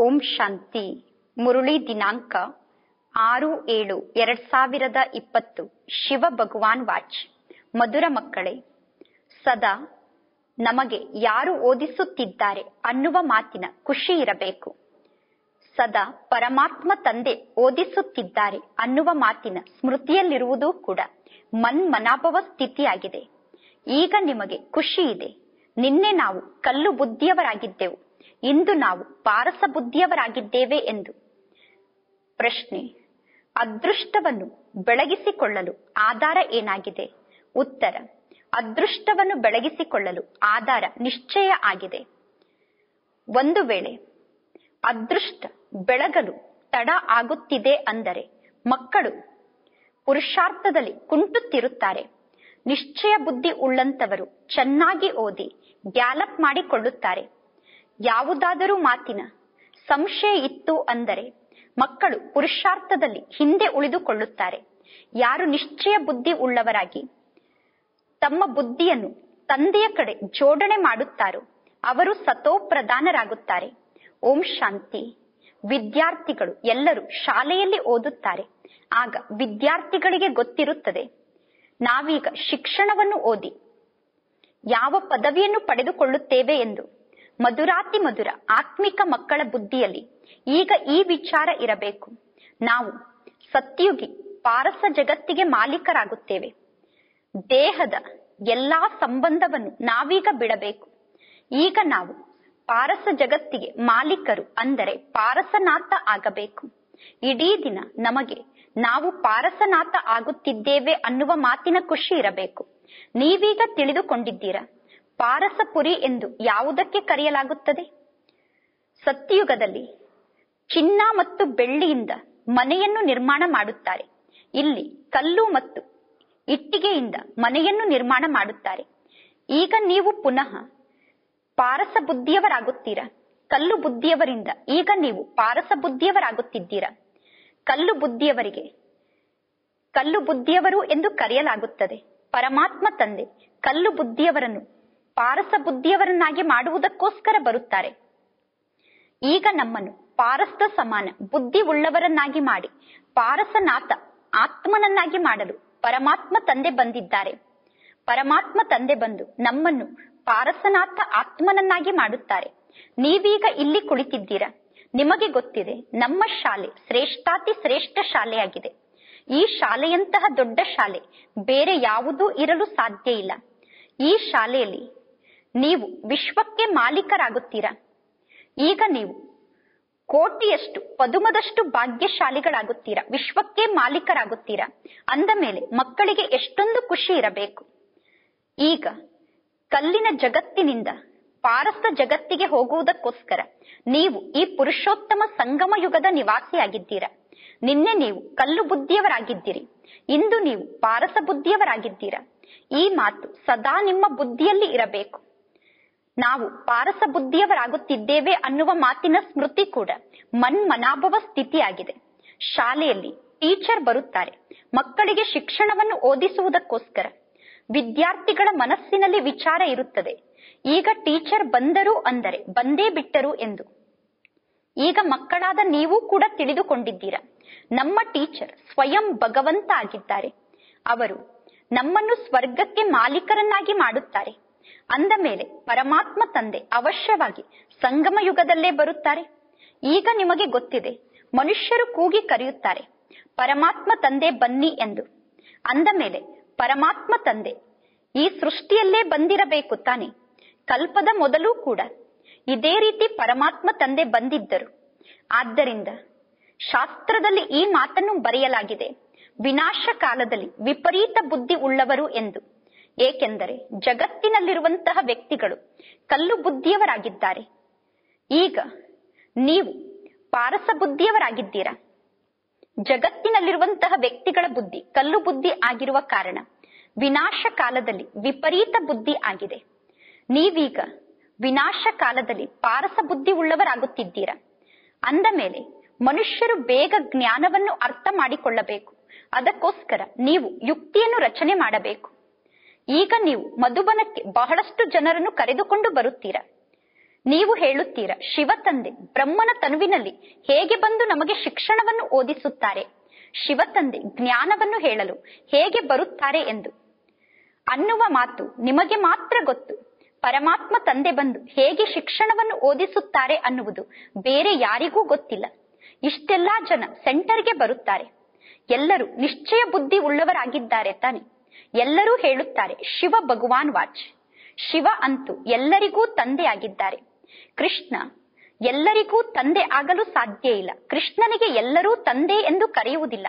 ಓಂ ಶಾಂತಿ ಮುರುಳಿ ದಿನಾಂಕ ಆರು ಏಳು ಎರಡ್ ಸಾವಿರದ ಇಪ್ಪತ್ತು ಶಿವ ಭಗವಾನ್ ವಾಚ್ ಮಧುರ ಮಕ್ಕಳೇ ಸದಾ ನಮಗೆ ಯಾರು ಓದಿಸುತ್ತಿದ್ದಾರೆ ಅನ್ನುವ ಮಾತಿನ ಖುಷಿ ಇರಬೇಕು ಸದಾ ಪರಮಾತ್ಮ ತಂದೆ ಓದಿಸುತ್ತಿದ್ದಾರೆ ಅನ್ನುವ ಮಾತಿನ ಸ್ಮೃತಿಯಲ್ಲಿರುವುದೂ ಕೂಡ ಮನ್ಮನಾಭವ ಸ್ಥಿತಿಯಾಗಿದೆ ಈಗ ನಿಮಗೆ ಖುಷಿ ಇದೆ ನಿನ್ನೆ ನಾವು ಕಲ್ಲು ಬುದ್ಧಿಯವರಾಗಿದ್ದೆವು ಇಂದು ನಾವು ಪಾರಸ ಬುದ್ಧಿಯವರಾಗಿದ್ದೇವೆ ಎಂದು ಪ್ರಶ್ನೆ ಅದೃಷ್ಟವನ್ನು ಬೆಳಗಿಸಿಕೊಳ್ಳಲು ಆಧಾರ ಏನಾಗಿದೆ ಉತ್ತರ ಅದೃಷ್ಟವನ್ನು ಬೆಳಗಿಸಿಕೊಳ್ಳಲು ಆಧಾರ ನಿಶ್ಚಯ ಆಗಿದೆ ಒಂದು ವೇಳೆ ಅದೃಷ್ಟ ಬೆಳಗಲು ತಡ ಆಗುತ್ತಿದೆ ಅಂದರೆ ಮಕ್ಕಳು ಪುರುಷಾರ್ಥದಲ್ಲಿ ಕುಂಟುತ್ತಿರುತ್ತಾರೆ ನಿಶ್ಚಯ ಬುದ್ಧಿ ಉಳ್ಳಂತವರು ಚೆನ್ನಾಗಿ ಓದಿ ಗ್ಯಾಲಪ್ ಮಾಡಿಕೊಳ್ಳುತ್ತಾರೆ ಯಾವುದಾದರೂ ಮಾತಿನ ಸಂಶಯ ಇತ್ತು ಅಂದರೆ ಮಕ್ಕಳು ಪುರುಷಾರ್ಥದಲ್ಲಿ ಹಿಂದೆ ಉಳಿದುಕೊಳ್ಳುತ್ತಾರೆ ಯಾರು ನಿಶ್ಚಯ ಬುದ್ಧಿ ಉಳ್ಳವರಾಗಿ ತಮ್ಮ ಬುದ್ಧಿಯನ್ನು ತಂದೆಯ ಕಡೆ ಜೋಡಣೆ ಮಾಡುತ್ತಾರೋ ಅವರು ಸತೋ ಪ್ರಧಾನರಾಗುತ್ತಾರೆ ಓಂ ಶಾಂತಿ ವಿದ್ಯಾರ್ಥಿಗಳು ಎಲ್ಲರೂ ಶಾಲೆಯಲ್ಲಿ ಓದುತ್ತಾರೆ ಆಗ ವಿದ್ಯಾರ್ಥಿಗಳಿಗೆ ಗೊತ್ತಿರುತ್ತದೆ ನಾವೀಗ ಶಿಕ್ಷಣವನ್ನು ಓದಿ ಯಾವ ಪದವಿಯನ್ನು ಪಡೆದುಕೊಳ್ಳುತ್ತೇವೆ ಎಂದು ಮಧುರಾತಿ ಮಧುರ ಆತ್ಮಿಕ ಮಕ್ಕಳ ಬುದ್ಧಿಯಲ್ಲಿ ಈಗ ಈ ವಿಚಾರ ಇರಬೇಕು ನಾವು ಸತ್ಯುಗಿ ಪಾರಸ ಜಗತ್ತಿಗೆ ಮಾಲೀಕರಾಗುತ್ತೇವೆ ದೇಹದ ಎಲ್ಲಾ ಸಂಬಂಧವನ್ನು ನಾವೀಗ ಬಿಡಬೇಕು ಈಗ ನಾವು ಪಾರಸ ಜಗತ್ತಿಗೆ ಮಾಲೀಕರು ಅಂದರೆ ಪಾರಸನಾಥ ಆಗಬೇಕು ಇಡೀ ದಿನ ನಮಗೆ ನಾವು ಪಾರಸನಾಥ ಆಗುತ್ತಿದ್ದೇವೆ ಅನ್ನುವ ಮಾತಿನ ಖುಷಿ ಇರಬೇಕು ನೀವೀಗ ತಿಳಿದುಕೊಂಡಿದ್ದೀರಾ ಪಾರಸಪುರಿ ಎಂದು ಯಾವುದಕ್ಕೆ ಕರೆಯಲಾಗುತ್ತದೆ ಸತ್ಯಯುಗದಲ್ಲಿ ಚಿನ್ನ ಮತ್ತು ಬೆಳ್ಳಿಯಿಂದ ಮನೆಯನ್ನು ನಿರ್ಮಾಣ ಮಾಡುತ್ತಾರೆ ಇಲ್ಲಿ ಕಲ್ಲು ಮತ್ತು ಇಟ್ಟಿಗೆಯಿಂದ ಮನೆಯನ್ನು ನಿರ್ಮಾಣ ಮಾಡುತ್ತಾರೆ ಈಗ ನೀವು ಪುನಃ ಪಾರಸ ಬುದ್ಧಿಯವರಾಗುತ್ತೀರಾ ಕಲ್ಲು ಬುದ್ಧಿಯವರಿಂದ ಈಗ ನೀವು ಪಾರಸ ಬುದ್ಧಿಯವರಾಗುತ್ತಿದ್ದೀರಾ ಕಲ್ಲು ಬುದ್ಧಿಯವರಿಗೆ ಕಲ್ಲು ಬುದ್ಧಿಯವರು ಎಂದು ಕರೆಯಲಾಗುತ್ತದೆ ಪರಮಾತ್ಮ ತಂದೆ ಕಲ್ಲು ಬುದ್ಧಿಯವರನ್ನು ಪಾರಸ ಬುದ್ಧಿಯವರನ್ನಾಗಿ ಮಾಡುವುದಕ್ಕೋಸ್ಕರ ಬರುತ್ತಾರೆ ಈಗ ನಮ್ಮನ್ನು ಪಾರಸ್ದ ಸಮಾನ ಬುದ್ಧಿ ಉಳ್ಳವರನ್ನಾಗಿ ಮಾಡಿ ಪಾರಸನಾಥ ಆತ್ಮನನ್ನಾಗಿ ಮಾಡಲು ಪರಮಾತ್ಮ ತಂದೆ ಬಂದಿದ್ದಾರೆ ಪರಮಾತ್ಮ ತಂದೆ ಬಂದು ನಮ್ಮನ್ನು ಪಾರಸನಾಥ ಆತ್ಮನನ್ನಾಗಿ ಮಾಡುತ್ತಾರೆ ನೀವೀಗ ಇಲ್ಲಿ ಕುಳಿತಿದ್ದೀರಾ ನಿಮಗೆ ಗೊತ್ತಿದೆ ನಮ್ಮ ಶಾಲೆ ಶ್ರೇಷ್ಠಾತಿ ಶ್ರೇಷ್ಠ ಶಾಲೆಯಾಗಿದೆ ಈ ಶಾಲೆಯಂತಹ ದೊಡ್ಡ ಶಾಲೆ ಬೇರೆ ಯಾವುದೂ ಇರಲು ಸಾಧ್ಯ ಇಲ್ಲ ಈ ಶಾಲೆಯಲ್ಲಿ ನೀವು ವಿಶ್ವಕ್ಕೆ ಮಾಲೀಕರಾಗುತ್ತೀರಾ ಈಗ ನೀವು ಕೋಟಿಯಷ್ಟು ಪದುಮದಷ್ಟು ಭಾಗ್ಯಶಾಲಿಗಳಾಗುತ್ತೀರಾ ವಿಶ್ವಕ್ಕೆ ಮಾಲೀಕರಾಗುತ್ತೀರಾ ಅಂದ ಮೇಲೆ ಮಕ್ಕಳಿಗೆ ಎಷ್ಟೊಂದು ಖುಷಿ ಇರಬೇಕು ಈಗ ಕಲ್ಲಿನ ಜಗತ್ತಿನಿಂದ ಪಾರಸ ಜಗತ್ತಿಗೆ ಹೋಗುವುದಕ್ಕೋಸ್ಕರ ನೀವು ಈ ಪುರುಷೋತ್ತಮ ಸಂಗಮ ಯುಗದ ನಿವಾಸಿಯಾಗಿದ್ದೀರಾ ನಿನ್ನೆ ನೀವು ಕಲ್ಲು ಬುದ್ಧಿಯವರಾಗಿದ್ದೀರಿ ಇಂದು ನೀವು ಪಾರಸ ಬುದ್ಧಿಯವರಾಗಿದ್ದೀರಾ ಈ ಮಾತು ಸದಾ ನಿಮ್ಮ ಬುದ್ಧಿಯಲ್ಲಿ ಇರಬೇಕು ನಾವು ಪಾರಸ ಬುದ್ಧಿಯವರಾಗುತ್ತಿದ್ದೇವೆ ಅನ್ನುವ ಮಾತಿನ ಸ್ಮೃತಿ ಕೂಡ ಮನ್ಮನಾಭವ ಸ್ಥಿತಿಯಾಗಿದೆ ಶಾಲೆಯಲ್ಲಿ ಟೀಚರ್ ಬರುತ್ತಾರೆ ಮಕ್ಕಳಿಗೆ ಶಿಕ್ಷಣವನ್ನು ಓದಿಸುವುದಕ್ಕೋಸ್ಕರ ವಿದ್ಯಾರ್ಥಿಗಳ ಮನಸ್ಸಿನಲ್ಲಿ ವಿಚಾರ ಇರುತ್ತದೆ ಈಗ ಟೀಚರ್ ಬಂದರು ಅಂದರೆ ಬಂದೇ ಬಿಟ್ಟರು ಎಂದು ಈಗ ಮಕ್ಕಳಾದ ನೀವು ಕೂಡ ತಿಳಿದುಕೊಂಡಿದ್ದೀರಾ ನಮ್ಮ ಟೀಚರ್ ಸ್ವಯಂ ಭಗವಂತ ಆಗಿದ್ದಾರೆ ಅವರು ನಮ್ಮನ್ನು ಸ್ವರ್ಗಕ್ಕೆ ಮಾಲೀಕರನ್ನಾಗಿ ಮಾಡುತ್ತಾರೆ ಅಂದ ಮೇಲೆ ಪರಮಾತ್ಮ ತಂದೆ ಅವಶ್ಯವಾಗಿ ಸಂಗಮ ಯುಗದಲ್ಲೇ ಬರುತ್ತಾರೆ ಈಗ ನಿಮಗೆ ಗೊತ್ತಿದೆ ಮನುಷ್ಯರು ಕೂಗಿ ಕರೆಯುತ್ತಾರೆ ಪರಮಾತ್ಮ ತಂದೆ ಬನ್ನಿ ಎಂದು ಅಂದ ಮೇಲೆ ಪರಮಾತ್ಮ ತಂದೆ ಈ ಸೃಷ್ಟಿಯಲ್ಲೇ ಬಂದಿರಬೇಕು ತಾನೆ ಕಲ್ಪದ ಮೊದಲು ಕೂಡ ಇದೇ ರೀತಿ ಪರಮಾತ್ಮ ತಂದೆ ಬಂದಿದ್ದರು ಆದ್ದರಿಂದ ಶಾಸ್ತ್ರದಲ್ಲಿ ಈ ಮಾತನ್ನು ಬರೆಯಲಾಗಿದೆ ವಿನಾಶ ಕಾಲದಲ್ಲಿ ವಿಪರೀತ ಬುದ್ಧಿ ಉಳ್ಳವರು ಎಂದು ಏಕೆಂದರೆ ಜಗತ್ತಿನಲ್ಲಿರುವಂತಹ ವ್ಯಕ್ತಿಗಳು ಕಲ್ಲು ಬುದ್ಧಿಯವರಾಗಿದ್ದಾರೆ ಈಗ ನೀವು ಪಾರಸ ಬುದ್ಧಿಯವರಾಗಿದ್ದೀರಾ ಜಗತ್ತಿನಲ್ಲಿರುವಂತಹ ವ್ಯಕ್ತಿಗಳ ಬುದ್ಧಿ ಕಲ್ಲು ಬುದ್ಧಿ ಆಗಿರುವ ಕಾರಣ ವಿನಾಶ ಕಾಲದಲ್ಲಿ ವಿಪರೀತ ಬುದ್ಧಿ ಆಗಿದೆ ನೀವೀಗ ವಿನಾಶ ಕಾಲದಲ್ಲಿ ಪಾರಸ ಬುದ್ಧಿ ಉಳ್ಳವರಾಗುತ್ತಿದ್ದೀರಾ ಅಂದ ಮೇಲೆ ಮನುಷ್ಯರು ಬೇಗ ಜ್ಞಾನವನ್ನು ಅರ್ಥ ಮಾಡಿಕೊಳ್ಳಬೇಕು ಅದಕ್ಕೋಸ್ಕರ ನೀವು ಯುಕ್ತಿಯನ್ನು ರಚನೆ ಮಾಡಬೇಕು ಈಗ ನೀವು ಮಧುಬನಕ್ಕೆ ಬಹಳಷ್ಟು ಜನರನ್ನು ಕರೆದುಕೊಂಡು ಬರುತ್ತೀರಾ ನೀವು ಹೇಳುತ್ತೀರಾ ಶಿವ ತಂದೆ ಬ್ರಹ್ಮನ ತನುವಿನಲ್ಲಿ ಹೇಗೆ ಬಂದು ನಮಗೆ ಶಿಕ್ಷಣವನ್ನು ಓದಿಸುತ್ತಾರೆ ಶಿವ ತಂದೆ ಜ್ಞಾನವನ್ನು ಹೇಳಲು ಹೇಗೆ ಬರುತ್ತಾರೆ ಎಂದು ಅನ್ನುವ ಮಾತು ನಿಮಗೆ ಮಾತ್ರ ಗೊತ್ತು ಪರಮಾತ್ಮ ತಂದೆ ಬಂದು ಹೇಗೆ ಶಿಕ್ಷಣವನ್ನು ಓದಿಸುತ್ತಾರೆ ಅನ್ನುವುದು ಬೇರೆ ಯಾರಿಗೂ ಗೊತ್ತಿಲ್ಲ ಇಷ್ಟೆಲ್ಲಾ ಜನ ಸೆಂಟರ್ಗೆ ಬರುತ್ತಾರೆ ಎಲ್ಲರೂ ನಿಶ್ಚಯ ಬುದ್ಧಿ ಉಳ್ಳವರಾಗಿದ್ದಾರೆ ತಾನೆ ಎಲ್ಲರೂ ಹೇಳುತ್ತಾರೆ ಶಿವ ಭಗವಾನ್ ವಾಚ್ ಶಿವ ಅಂತೂ ಎಲ್ಲರಿಗೂ ತಂದೆ ಆಗಿದ್ದಾರೆ ಕೃಷ್ಣ ಎಲ್ಲರಿಗೂ ತಂದೆ ಆಗಲು ಸಾಧ್ಯ ಇಲ್ಲ ಕೃಷ್ಣನಿಗೆ ಎಲ್ಲರೂ ತಂದೆ ಎಂದು ಕರೆಯುವುದಿಲ್ಲ